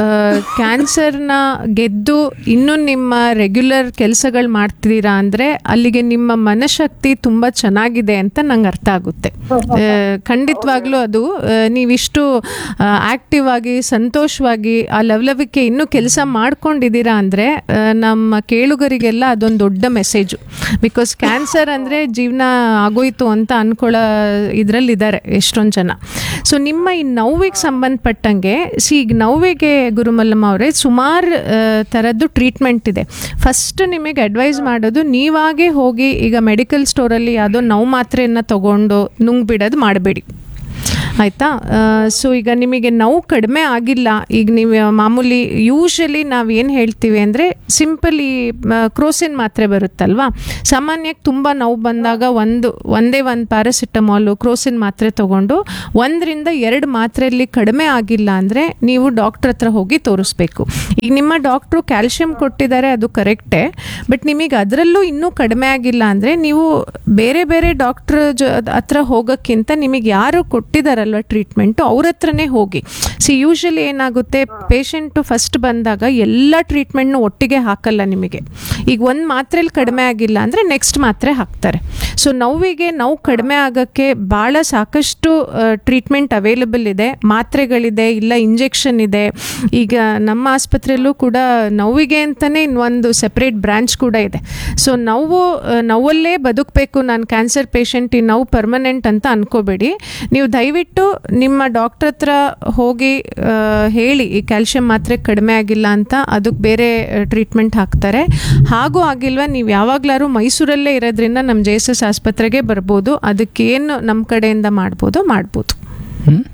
ಕ್ಯಾನ್ಸರ್ನ ಗೆದ್ದು ಇನ್ನೂ ನಿಮ್ಮ ರೆಗ್ಯುಲರ್ ಕೆಲಸಗಳು ಮಾಡ್ತಿದ್ದೀರಾ ಅಂದರೆ ಅಲ್ಲಿಗೆ ನಿಮ್ಮ ಮನಶಕ್ತಿ ತುಂಬ ಚೆನ್ನಾಗಿದೆ ಅಂತ ನಂಗೆ ಅರ್ಥ ಆಗುತ್ತೆ ಆ, ಖಂಡಿತವಾಗ್ಲೂ ಅದು ಆ, ನೀವಿಷ್ಟು ಆಕ್ಟಿವ್ ಆಗಿ ಸಂತೋಷವಾಗಿ ಆ ಲವಲವಿಕೆ ಇನ್ನೂ ಕೆಲಸ ಮಾಡ್ಕೊಂಡಿದ್ದೀರಾ ಅಂದರೆ ನಮ್ಮ ಕೇಳುಗರಿಗೆಲ್ಲ ಅದೊಂದು ದೊಡ್ಡ ಮೆಸೇಜು ಬಿಕಾಸ್ ಕ್ಯಾನ್ಸರ್ ಅಂದರೆ ಜೀವನ ಆಗೋಯ್ತು ಅಂತ ಅನ್ಕೊಳ್ಳೋ ಇದರಲ್ಲಿದ್ದಾರೆ ಎಷ್ಟೊಂದು ಜನ ಸೊ ನಿಮ್ಮ ಈ ನೋವಿಗೆ ಸಂಬಂಧಪಟ್ಟಂಗೆ ಸಿ ಈಗ ನೋವಿಗೆ ಗುರುಮಲ್ಲಮ್ಮ ಅವರೇ ಸುಮಾರು ಥರದ್ದು ಟ್ರೀಟ್ಮೆಂಟ್ ಇದೆ ಫಸ್ಟ್ ನಿಮಗೆ ಅಡ್ವೈಸ್ ಮಾಡೋದು ನೀವಾಗೇ ಹೋಗಿ ಈಗ ಮೆಡಿಕಲ್ ಸ್ಟೋರಲ್ಲಿ ಯಾವುದೋ ನೋವು ಮಾತ್ರೆಯನ್ನು ತಗೊಂಡು ನುಂಗ್ಬಿಡೋದು ಮಾಡಬೇಡಿ ಆಯಿತಾ ಸೊ ಈಗ ನಿಮಗೆ ನೋವು ಕಡಿಮೆ ಆಗಿಲ್ಲ ಈಗ ನೀವು ಮಾಮೂಲಿ ಯೂಶಲಿ ನಾವು ಏನು ಹೇಳ್ತೀವಿ ಅಂದರೆ ಸಿಂಪಲ್ ಈ ಕ್ರೋಸಿನ್ ಮಾತ್ರೆ ಬರುತ್ತಲ್ವಾ ಸಾಮಾನ್ಯಕ್ಕೆ ತುಂಬ ನೋವು ಬಂದಾಗ ಒಂದು ಒಂದೇ ಒಂದು ಪ್ಯಾರಾಸಿಟಮಾಲು ಕ್ರೋಸಿನ್ ಮಾತ್ರೆ ತಗೊಂಡು ಒಂದರಿಂದ ಎರಡು ಮಾತ್ರೆಯಲ್ಲಿ ಕಡಿಮೆ ಆಗಿಲ್ಲ ಅಂದರೆ ನೀವು ಡಾಕ್ಟ್ರ್ ಹತ್ರ ಹೋಗಿ ತೋರಿಸ್ಬೇಕು ಈಗ ನಿಮ್ಮ ಡಾಕ್ಟ್ರು ಕ್ಯಾಲ್ಶಿಯಂ ಕೊಟ್ಟಿದ್ದಾರೆ ಅದು ಕರೆಕ್ಟೇ ಬಟ್ ನಿಮಗೆ ಅದರಲ್ಲೂ ಇನ್ನೂ ಕಡಿಮೆ ಆಗಿಲ್ಲ ಅಂದರೆ ನೀವು ಬೇರೆ ಬೇರೆ ಡಾಕ್ಟ್ರ್ ಜ ಹತ್ರ ಹೋಗೋಕ್ಕಿಂತ ನಿಮಗೆ ಯಾರು ಕೊಟ್ಟಿದ್ದಾರಲ್ವ ಟ್ರೀಟ್ಮೆಂಟು ಅವ್ರ ಹತ್ರನೇ ಹೋಗಿ ಸಿ ಯೂಶಲಿ ಏನಾಗುತ್ತೆ ಪೇಷಂಟು ಫಸ್ಟ್ ಬಂದಾಗ ಎಲ್ಲ ಟ್ರೀಟ್ಮೆಂಟ್ನು ಒಟ್ಟಿಗೆ ಹಾಕಲ್ಲ ನಿಮಗೆ ಈಗ ಒಂದು ಮಾತ್ರೆಯಲ್ಲಿ ಕಡಿಮೆ ಆಗಿಲ್ಲ ಅಂದರೆ ನೆಕ್ಸ್ಟ್ ಮಾತ್ರೆ ಹಾಕ್ತಾರೆ ಸೊ ನೋವಿಗೆ ನೋವು ಕಡಿಮೆ ಆಗೋಕ್ಕೆ ಭಾಳ ಸಾಕಷ್ಟು ಟ್ರೀಟ್ಮೆಂಟ್ ಅವೈಲಬಲ್ ಇದೆ ಮಾತ್ರೆಗಳಿದೆ ಇಲ್ಲ ಇಂಜೆಕ್ಷನ್ ಇದೆ ಈಗ ನಮ್ಮ ಆಸ್ಪತ್ರೆಯಲ್ಲೂ ಕೂಡ ನೋವಿಗೆ ಅಂತಲೇ ಇನ್ನೊಂದು ಸೆಪ್ರೇಟ್ ಬ್ರಾಂಚ್ ಕೂಡ ಇದೆ ಸೊ ನೋವು ಆ, ನೋವಲ್ಲೇ ಬದುಕಬೇಕು ನಾನು ಕ್ಯಾನ್ಸರ್ ಪೇಷಂಟ್ ಈ ನೋವು ಪರ್ಮನೆಂಟ್ ಅಂತ ಅನ್ಕೋಬೇಡಿ ನೀವು ದಯವಿಟ್ಟು ನಿಮ್ಮ ಡಾಕ್ಟರ್ ಹತ್ರ ಹೋಗಿ ಆ, ಹೇಳಿ ಈ ಕ್ಯಾಲ್ಶಿಯಂ ಮಾತ್ರೆ ಕಡಿಮೆ ಆಗಿಲ್ಲ ಅಂತ ಅದಕ್ಕೆ ಬೇರೆ ಟ್ರೀಟ್ಮೆಂಟ್ ಹಾಕ್ತಾರೆ ಹಾಗೂ ಆಗಿಲ್ವಾ ನೀವು ಯಾವಾಗಲಾರು ಮೈಸೂರಲ್ಲೇ ಇರೋದ್ರಿಂದ ನಮ್ಮ ಜೆ ಎಸ್ ಎಸ್ ಆಸ್ಪತ್ರೆಗೆ ಬರ್ಬೋದು ಅದಕ್ಕೇನು ನಮ್ಮ ಕಡೆಯಿಂದ ಮಾಡ್ಬೋದು ಮಾಡ್ಬೋದು ಹ್ಮ್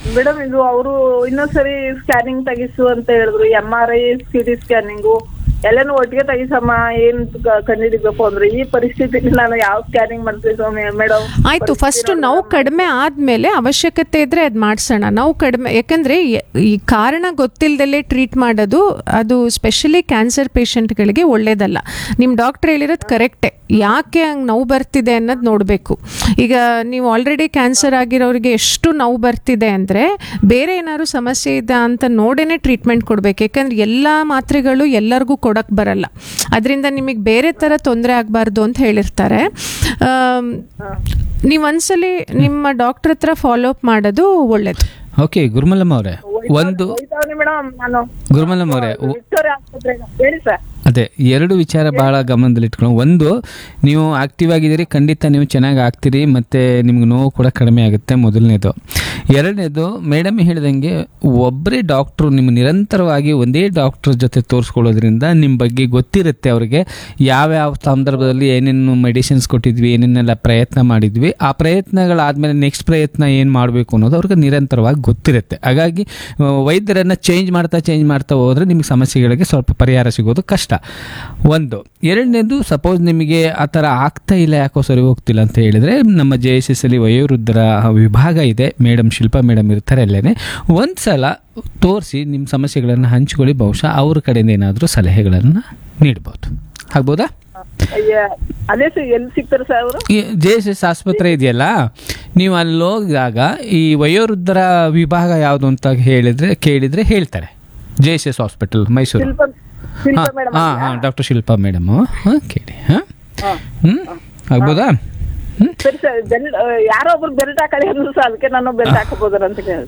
ಮೇಡಮ್ ಇದು ಅವರು ಇನ್ನೊಂದ್ಸರಿ ಸ್ಕ್ಯಾನಿಂಗ್ ತೆಗಿಸು ಅಂತ ಹೇಳಿದ್ರು M R I C T scanning ಎಲ್ಲಾನು ಒಟ್ಟಿಗೆ ತೆಗಿಸಮ್ಮ ಏನ್ ಕ- ಕಂಡಿಡಿಬೇಕು ಅಂದ್ರೆ ಈ ಪರಿಸ್ಥಿತಿಲಿ ನಾನು ಯಾವ ಸ್ಕ್ಯಾನಿಂಗ್ ಮಾಡ್ತೀನಿ ಮೇಡಮ್ ಆಯ್ತು ಫಸ್ಟ್ ನೋವು ಕಡಿಮೆ ಆದ್ಮೇಲೆ ಅವಶ್ಯಕತೆ ಇದ್ರೆ ಅದ್ ಮಾಡ್ಸೋಣ ನೋವು ಕಡಿಮೆ ಯಾಕಂದ್ರೆ ಎ- ಈ ಕಾರಣ ಗೊತ್ತಿಲ್ಲದಲ್ಲೇ ಟ್ರೀಟ್ ಮಾಡೋದು ಅದು ಸ್ಪೆಷಲಿ ಕ್ಯಾನ್ಸರ್ ಪೇಷಂಟ್ಗಳಿಗೆ ಒಳ್ಳೇದಲ್ಲ ನಿಮ್ಮ ಡಾಕ್ಟರ್ ಹೇಳಿರೋದು ಕರೆಕ್ಟೇ ಯಾಕೆ ಹಂಗೆ ನೋವು ಬರ್ತಿದೆ ಅನ್ನೋದು ನೋಡಬೇಕು ಈಗ ನೀವು ಆಲ್ರೆಡಿ ಕ್ಯಾನ್ಸರ್ ಆಗಿರೋರಿಗೆ ಎಷ್ಟು ನೋವು ಬರ್ತಿದೆ ಅಂದರೆ ಬೇರೆ ಏನಾದ್ರು ಸಮಸ್ಯೆ ಇದೆ ಅಂತ ನೋಡೇನೆ ಟ್ರೀಟ್ಮೆಂಟ್ ಕೊಡಬೇಕು ಯಾಕಂದ್ರೆ ಎಲ್ಲ ಮಾತ್ರೆಗಳು ಎಲ್ಲರಿಗೂ ಕೊಡಕ್ಕೆ ಬರಲ್ಲ ಅದರಿಂದ ನಿಮಗೆ ಬೇರೆ ಥರ ತೊಂದರೆ ಆಗಬಾರ್ದು ಅಂತ ಹೇಳಿರ್ತಾರೆ ಆಮ್, ನೀವು ಒಂದ್ಸಲಿ ನಿಮ್ಮ ಡಾಕ್ಟರ್ ಹತ್ರ ಫಾಲೋ ಅಪ್ ಮಾಡೋದು ಒಳ್ಳೇದು ಓಕೆ ಗುರುಮಲ್ಲಮ್ಮ ಅವರೇ ಒಂದು ಮೇಡಮ್ ನಾನು ಗುರುಮಲ್ಲಮ್ಮ ಅವರೇ ವಿಕ್ಟೋರಿಯಾ ಆಸ್ಪತ್ರೆಗೆ ಹೇಳಿ ಸರ್ ಅದೇ ಎರಡು ವಿಚಾರ ಭಾಳ ಗಮನದಲ್ಲಿಟ್ಕೊಂಡು ಒಂದು ನೀವು ಆಕ್ಟಿವ್ ಆಗಿದ್ದೀರಿ ಖಂಡಿತ ನೀವು ಚೆನ್ನಾಗಿ ಆಗ್ತೀರಿ ಮತ್ತು ನಿಮ್ಗೆ ನೋವು ಕೂಡ ಕಡಿಮೆ ಆಗುತ್ತೆ ಮೊದಲನೇದು ಎರಡನೇದು ಮೇಡಮ್ ಹೇಳಿದಂಗೆ ಒಬ್ಬರೇ ಡಾಕ್ಟ್ರು ನಿಮ್ಮ ನಿರಂತರವಾಗಿ ಒಂದೇ ಡಾಕ್ಟ್ರ್ ಜೊತೆ ತೋರಿಸ್ಕೊಳ್ಳೋದ್ರಿಂದ ನಿಮ್ಮ ಬಗ್ಗೆ ಗೊತ್ತಿರುತ್ತೆ ಅವ್ರಿಗೆ ಯಾವ್ಯಾವ ಸಂದರ್ಭದಲ್ಲಿ ಏನೇನು ಮೆಡಿಸಿನ್ಸ್ ಕೊಟ್ಟಿದ್ವಿ ಏನೇನೆಲ್ಲ ಪ್ರಯತ್ನ ಮಾಡಿದ್ವಿ ಆ ಪ್ರಯತ್ನಗಳಾದಮೇಲೆ ನೆಕ್ಸ್ಟ್ ಪ್ರಯತ್ನ ಏನು ಮಾಡಬೇಕು ಅನ್ನೋದು ಅವ್ರಿಗೆ ನಿರಂತರವಾಗಿ ಗೊತ್ತಿರುತ್ತೆ ಹಾಗಾಗಿ ಆ, ವೈದ್ಯರನ್ನು ಚೇಂಜ್ ಮಾಡ್ತಾ ಚೇಂಜ್ ಮಾಡ್ತಾ ಹೋದರೆ ನಿಮಗೆ ಸಮಸ್ಯೆಗಳಿಗೆ ಸ್ವಲ್ಪ ಪರಿಹಾರ ಸಿಗೋದು ಕಷ್ಟ ಒಂದು ಎರಡನೇದು ಸಪೋಸ್ ನಿಮಗೆ ಆ ಥರ ಆಗ್ತಾ ಇಲ್ಲ ಯಾಕೋ ಸರಿ ಹೋಗ್ತಿಲ್ಲ ಅಂತ ಹೇಳಿದರೆ ನಮ್ಮ ಜೆ ಎಸ್ ಎಸ್ ಅಲ್ಲಿ ವಯೋವೃದ್ಧರ ವಿಭಾಗ ಇದೆ ಮೇಡಮ್ ಶಿಲ್ಪಾ ಮೇಡಮ್ ಇರ್ತಾರೆ ಅಲ್ಲೇ ಒಂದು ಸಲ ತೋರಿಸಿ ನಿಮ್ಮ ಸಮಸ್ಯೆಗಳನ್ನು ಹಂಚ್ಕೊಳ್ಳಿ ಬಹುಶಃ ಅವ್ರ ಕಡೆಯಿಂದ ಏನಾದರೂ ಸಲಹೆಗಳನ್ನು ನೀಡ್ಬೋದು ಆಗ್ಬೋದಾ ಅಯ್ಯ, ಅದೇ ಸರ್ ಎಲ್ಲಿ ಸಿಗ್ತಾರೆ ಸರ್ ಅವರು ಈ ಜೆ ಎಸ್ ಎಸ್ ಆಸ್ಪತ್ರೆ ಇದೆಯಲ್ಲ ನೀವು ಅಲ್ಲಿ ಹೋಗಿದಾಗ ಈ ವಯೋವೃದ್ಧರ ವಿಭಾಗ ಯಾವುದು ಅಂತ ಹೇಳಿದ್ರೆ ಕೇಳಿದರೆ ಹೇಳ್ತಾರೆ J S S hospital Mysuru Shilpa Shilpa ಹಾಂ ಮೇಡಮ್ ಹಾಂ ಹಾಂ ಡಾಕ್ಟರ್ ಶಿಲ್ಪಾ ಮೇಡಮು ಹಾಂ ಕೇಳಿ ಹಾಂ ಹ್ಞೂ ಆಗ್ಬೋದಾ ಹ್ಞೂ ಸರಿ ಸರ್ ಬೆಲ್ಟ್ ಯಾರೋ ಒಬ್ರು ಬೆಲ್ಟ್ ಹಾಕಳಿ ಅಂದ್ರು ಸರ್ ಅದಕ್ಕೆ ನಾನು ಬೆಲ್ಟ್ ಹಾಕಬೋದ್ರ ಅಂತ ಕೇಳಿದೆ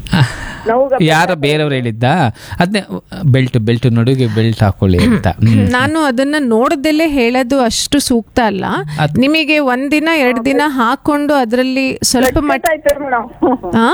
ನೋವು ಯಾರ ಬೇರೆಯವ್ರು ಹೇಳಿದ್ದ ಅದನ್ನೇ ಬೆಲ್ಟ್ ಬೆಲ್ಟ್ ನಡುಗೆ ಬೆಲ್ಟ್ ಹಾಕೊಳ್ಳಿ ಅಂತ ಹ್ಮ್. ನಾನು ಅದನ್ನ ನೋಡದಲ್ಲೇ ಹೇಳೋದು ಅಷ್ಟು ಸೂಕ್ತ ಅಲ್ಲ ಅದ್-1 ಒಂದಿನ ಎರಡು ದಿನ ಹಾಕೊಂಡು ಅದರಲ್ಲಿ ಸ್ವಲ್ಪ ಮಟ್ಟ ಕಟ್ ಆಯ್ತು ಮೇಡಮ್ ಆ?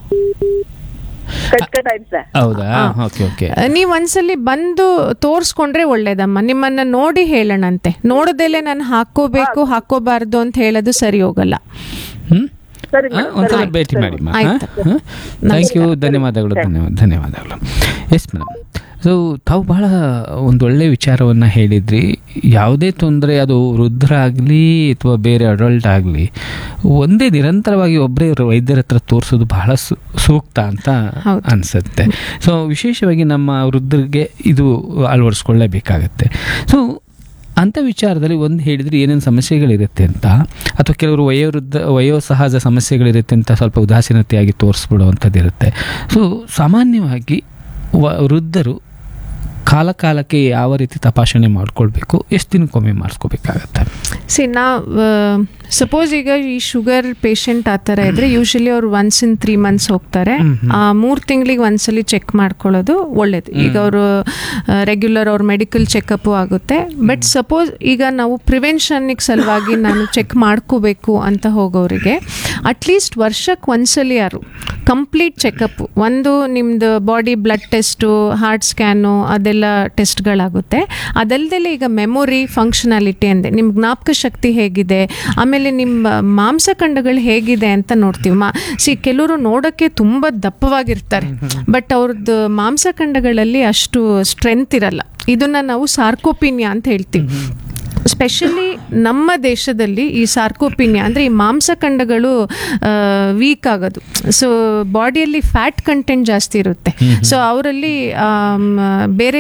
ಕಟ್ ಕಟ್ ಆಯ್ತು ಸರ್ ಹೌದಾ ಓಕೆ ಓಕೆ ನೀವ್ ಒಂದ್ಸಲಿ ಬಂದು ತೋರ್ಸ್ಕೊಂಡ್ರೆ ಒಳ್ಳೇದಮ್ಮ ನಿಮ್ಮನ್ನ ನೋಡಿ ಹೇಳೋಣಂತೆ ನೋಡದಲ್ಲೇ ನಾನು ಹಾಕೋಬೇಕು ಹಾಕೋಬಾರ್ದು ಅಂತ ಹೇಳೋದು ಸರಿ ಹೋಗಲ್ಲ ಹ್ಞೂ ಸರಿ ಹಾ, ಒಂದ್ಸಲ ಭೇಟಿ ಮಾಡಿ ಆಯ್ತು. ಥ್ಯಾಂಕ್ ಯು ಧನ್ಯವಾದಗಳು ಧನ್ಯವಾದ ಧನ್ಯವಾದಗಳು ಎಸ್ ಮೇಡಮ್ ಸೊ ತಾವು ಭಾಳ ಒಂದು ಒಳ್ಳೆಯ ವಿಚಾರವನ್ನು ಹೇಳಿದ್ರಿ ಯಾವುದೇ ತೊಂದರೆ ಅದು ವೃದ್ಧರಾಗಲಿ ಅಥವಾ ಬೇರೆ ಅಡಲ್ಟ್ ಆಗಲಿ ಒಂದೇ ನಿರಂತರವಾಗಿ ಒಬ್ಬರೇ ವೈದ್ಯರ ಹತ್ರ ತೋರಿಸೋದು ಬಹಳ ಸು- ಸೂಕ್ತ ಅಂತ ಹೌದು. ಅನಿಸುತ್ತೆ ಸೊ ವಿಶೇಷವಾಗಿ ನಮ್ಮ ವೃದ್ಧರಿಗೆ ಇದು ಅಳವಡಿಸ್ಕೊಳ್ಳೇಬೇಕಾಗತ್ತೆ ಸೊ ಅಂಥ ವಿಚಾರದಲ್ಲಿ ಒಂದು ಹೇಳಿದರೆ ಏನೇನು ಸಮಸ್ಯೆಗಳಿರುತ್ತೆ ಅಂತ ಅಥವಾ ಕೆಲವರು ವಯೋವೃದ್ಧ ವಯೋಸಹಜ ಸಮಸ್ಯೆಗಳಿರುತ್ತೆ ಅಂತ ಸ್ವಲ್ಪ ಉದಾಸೀನತೆಯಾಗಿ ತೋರಿಸ್ಬಿಡುವಂಥದ್ದು ಇರುತ್ತೆ ಸೊ ಸಾಮಾನ್ಯವಾಗಿ ವ ವೃದ್ಧರು ಕಾಲ ಕಾಲಕ್ಕೆ ಯಾವ ರೀತಿ ತಪಾಸಣೆ ಮಾಡ್ಕೊಳ್ಬೇಕು ಎಷ್ಟು ದಿನಕ್ಕೊಮ್ಮೆ ಮಾಡಿಸ್ಕೋಬೇಕಾಗತ್ತೆ ಸಿ ನಾ ಸಪೋಸ್ ಈಗ ಈ ಶುಗರ್ ಪೇಷಂಟ್ ಆ ಥರ ಇದ್ರೆ ಯೂಶಲಿ ಅವ್ರು ಒನ್ಸ್ ಇನ್ ತ್ರೀ ಮಂತ್ಸ್ ಹೋಗ್ತಾರೆ ಆ ಮೂರು ತಿಂಗಳಿಗೆ ಒಂದ್ಸಲಿ ಚೆಕ್ ಮಾಡ್ಕೊಳ್ಳೋದು ಒಳ್ಳೇದು ಈಗ ಅವರು ರೆಗ್ಯುಲರ್ ಅವ್ರ ಮೆಡಿಕಲ್ ಚೆಕಪ್ಪು ಆಗುತ್ತೆ ಬಟ್ ಸಪೋಸ್ ಈಗ ನಾವು ಪ್ರಿವೆನ್ಷನ್ನಿಗೆ ಸಲುವಾಗಿ ನಾನು ಚೆಕ್ ಮಾಡ್ಕೋಬೇಕು ಅಂತ ಹೋಗೋರಿಗೆ ಅಟ್ಲೀಸ್ಟ್ ವರ್ಷಕ್ಕೆ ಒಂದ್ಸಲಿ ಯಾರು ಕಂಪ್ಲೀಟ್ ಚೆಕಪ್ ಒಂದು ನಿಮ್ದು body blood test heart scan ಅದೆಲ್ಲ ಟೆಸ್ಟ್ಗಳಾಗುತ್ತೆ ಅದಲ್ದಲೆ ಈಗ ಮೆಮೊರಿ ಫಂಕ್ಷನಾಲಿಟಿ ಅಂದೆ ನಿಮ್ಮ ಜ್ಞಾಪಕ ಶಕ್ತಿ ಹೇಗಿದೆ ಆಮೇಲೆ ನಿಮ್ಮ ಮಾಂಸಖಂಡಗಳು ಹೇಗಿದೆ ಅಂತ ನೋಡ್ತೀವಿ ಮಾ ಸಿ ಕೆಲವರು ನೋಡೋಕ್ಕೆ ತುಂಬ ದಪ್ಪವಾಗಿರ್ತಾರೆ ಬಟ್ ಅವ್ರದ್ದು ಮಾಂಸಖಂಡಗಳಲ್ಲಿ ಅಷ್ಟು ಸ್ಟ್ರೆಂತ್ ಇರಲ್ಲ ಇದನ್ನ ನಾವು ಸಾರ್ಕೋಪಿನಿಯಾ ಅಂತ ಹೇಳ್ತೀವಿ ಸ್ಪೆಷಲಿ ನಮ್ಮ ದೇಶದಲ್ಲಿ ಈ ಸಾರ್ಕೋಪಿನಿಯಾ ಅಂದರೆ ಈ ಮಾಂಸಖಂಡಗಳು ವೀಕ್ ಆಗೋದು ಸೊ ಬಾಡಿಯಲ್ಲಿ ಫ್ಯಾಟ್ ಕಂಟೆಂಟ್ ಜಾಸ್ತಿ ಇರುತ್ತೆ ಸೊ ಅವರಲ್ಲಿ ಬೇರೆ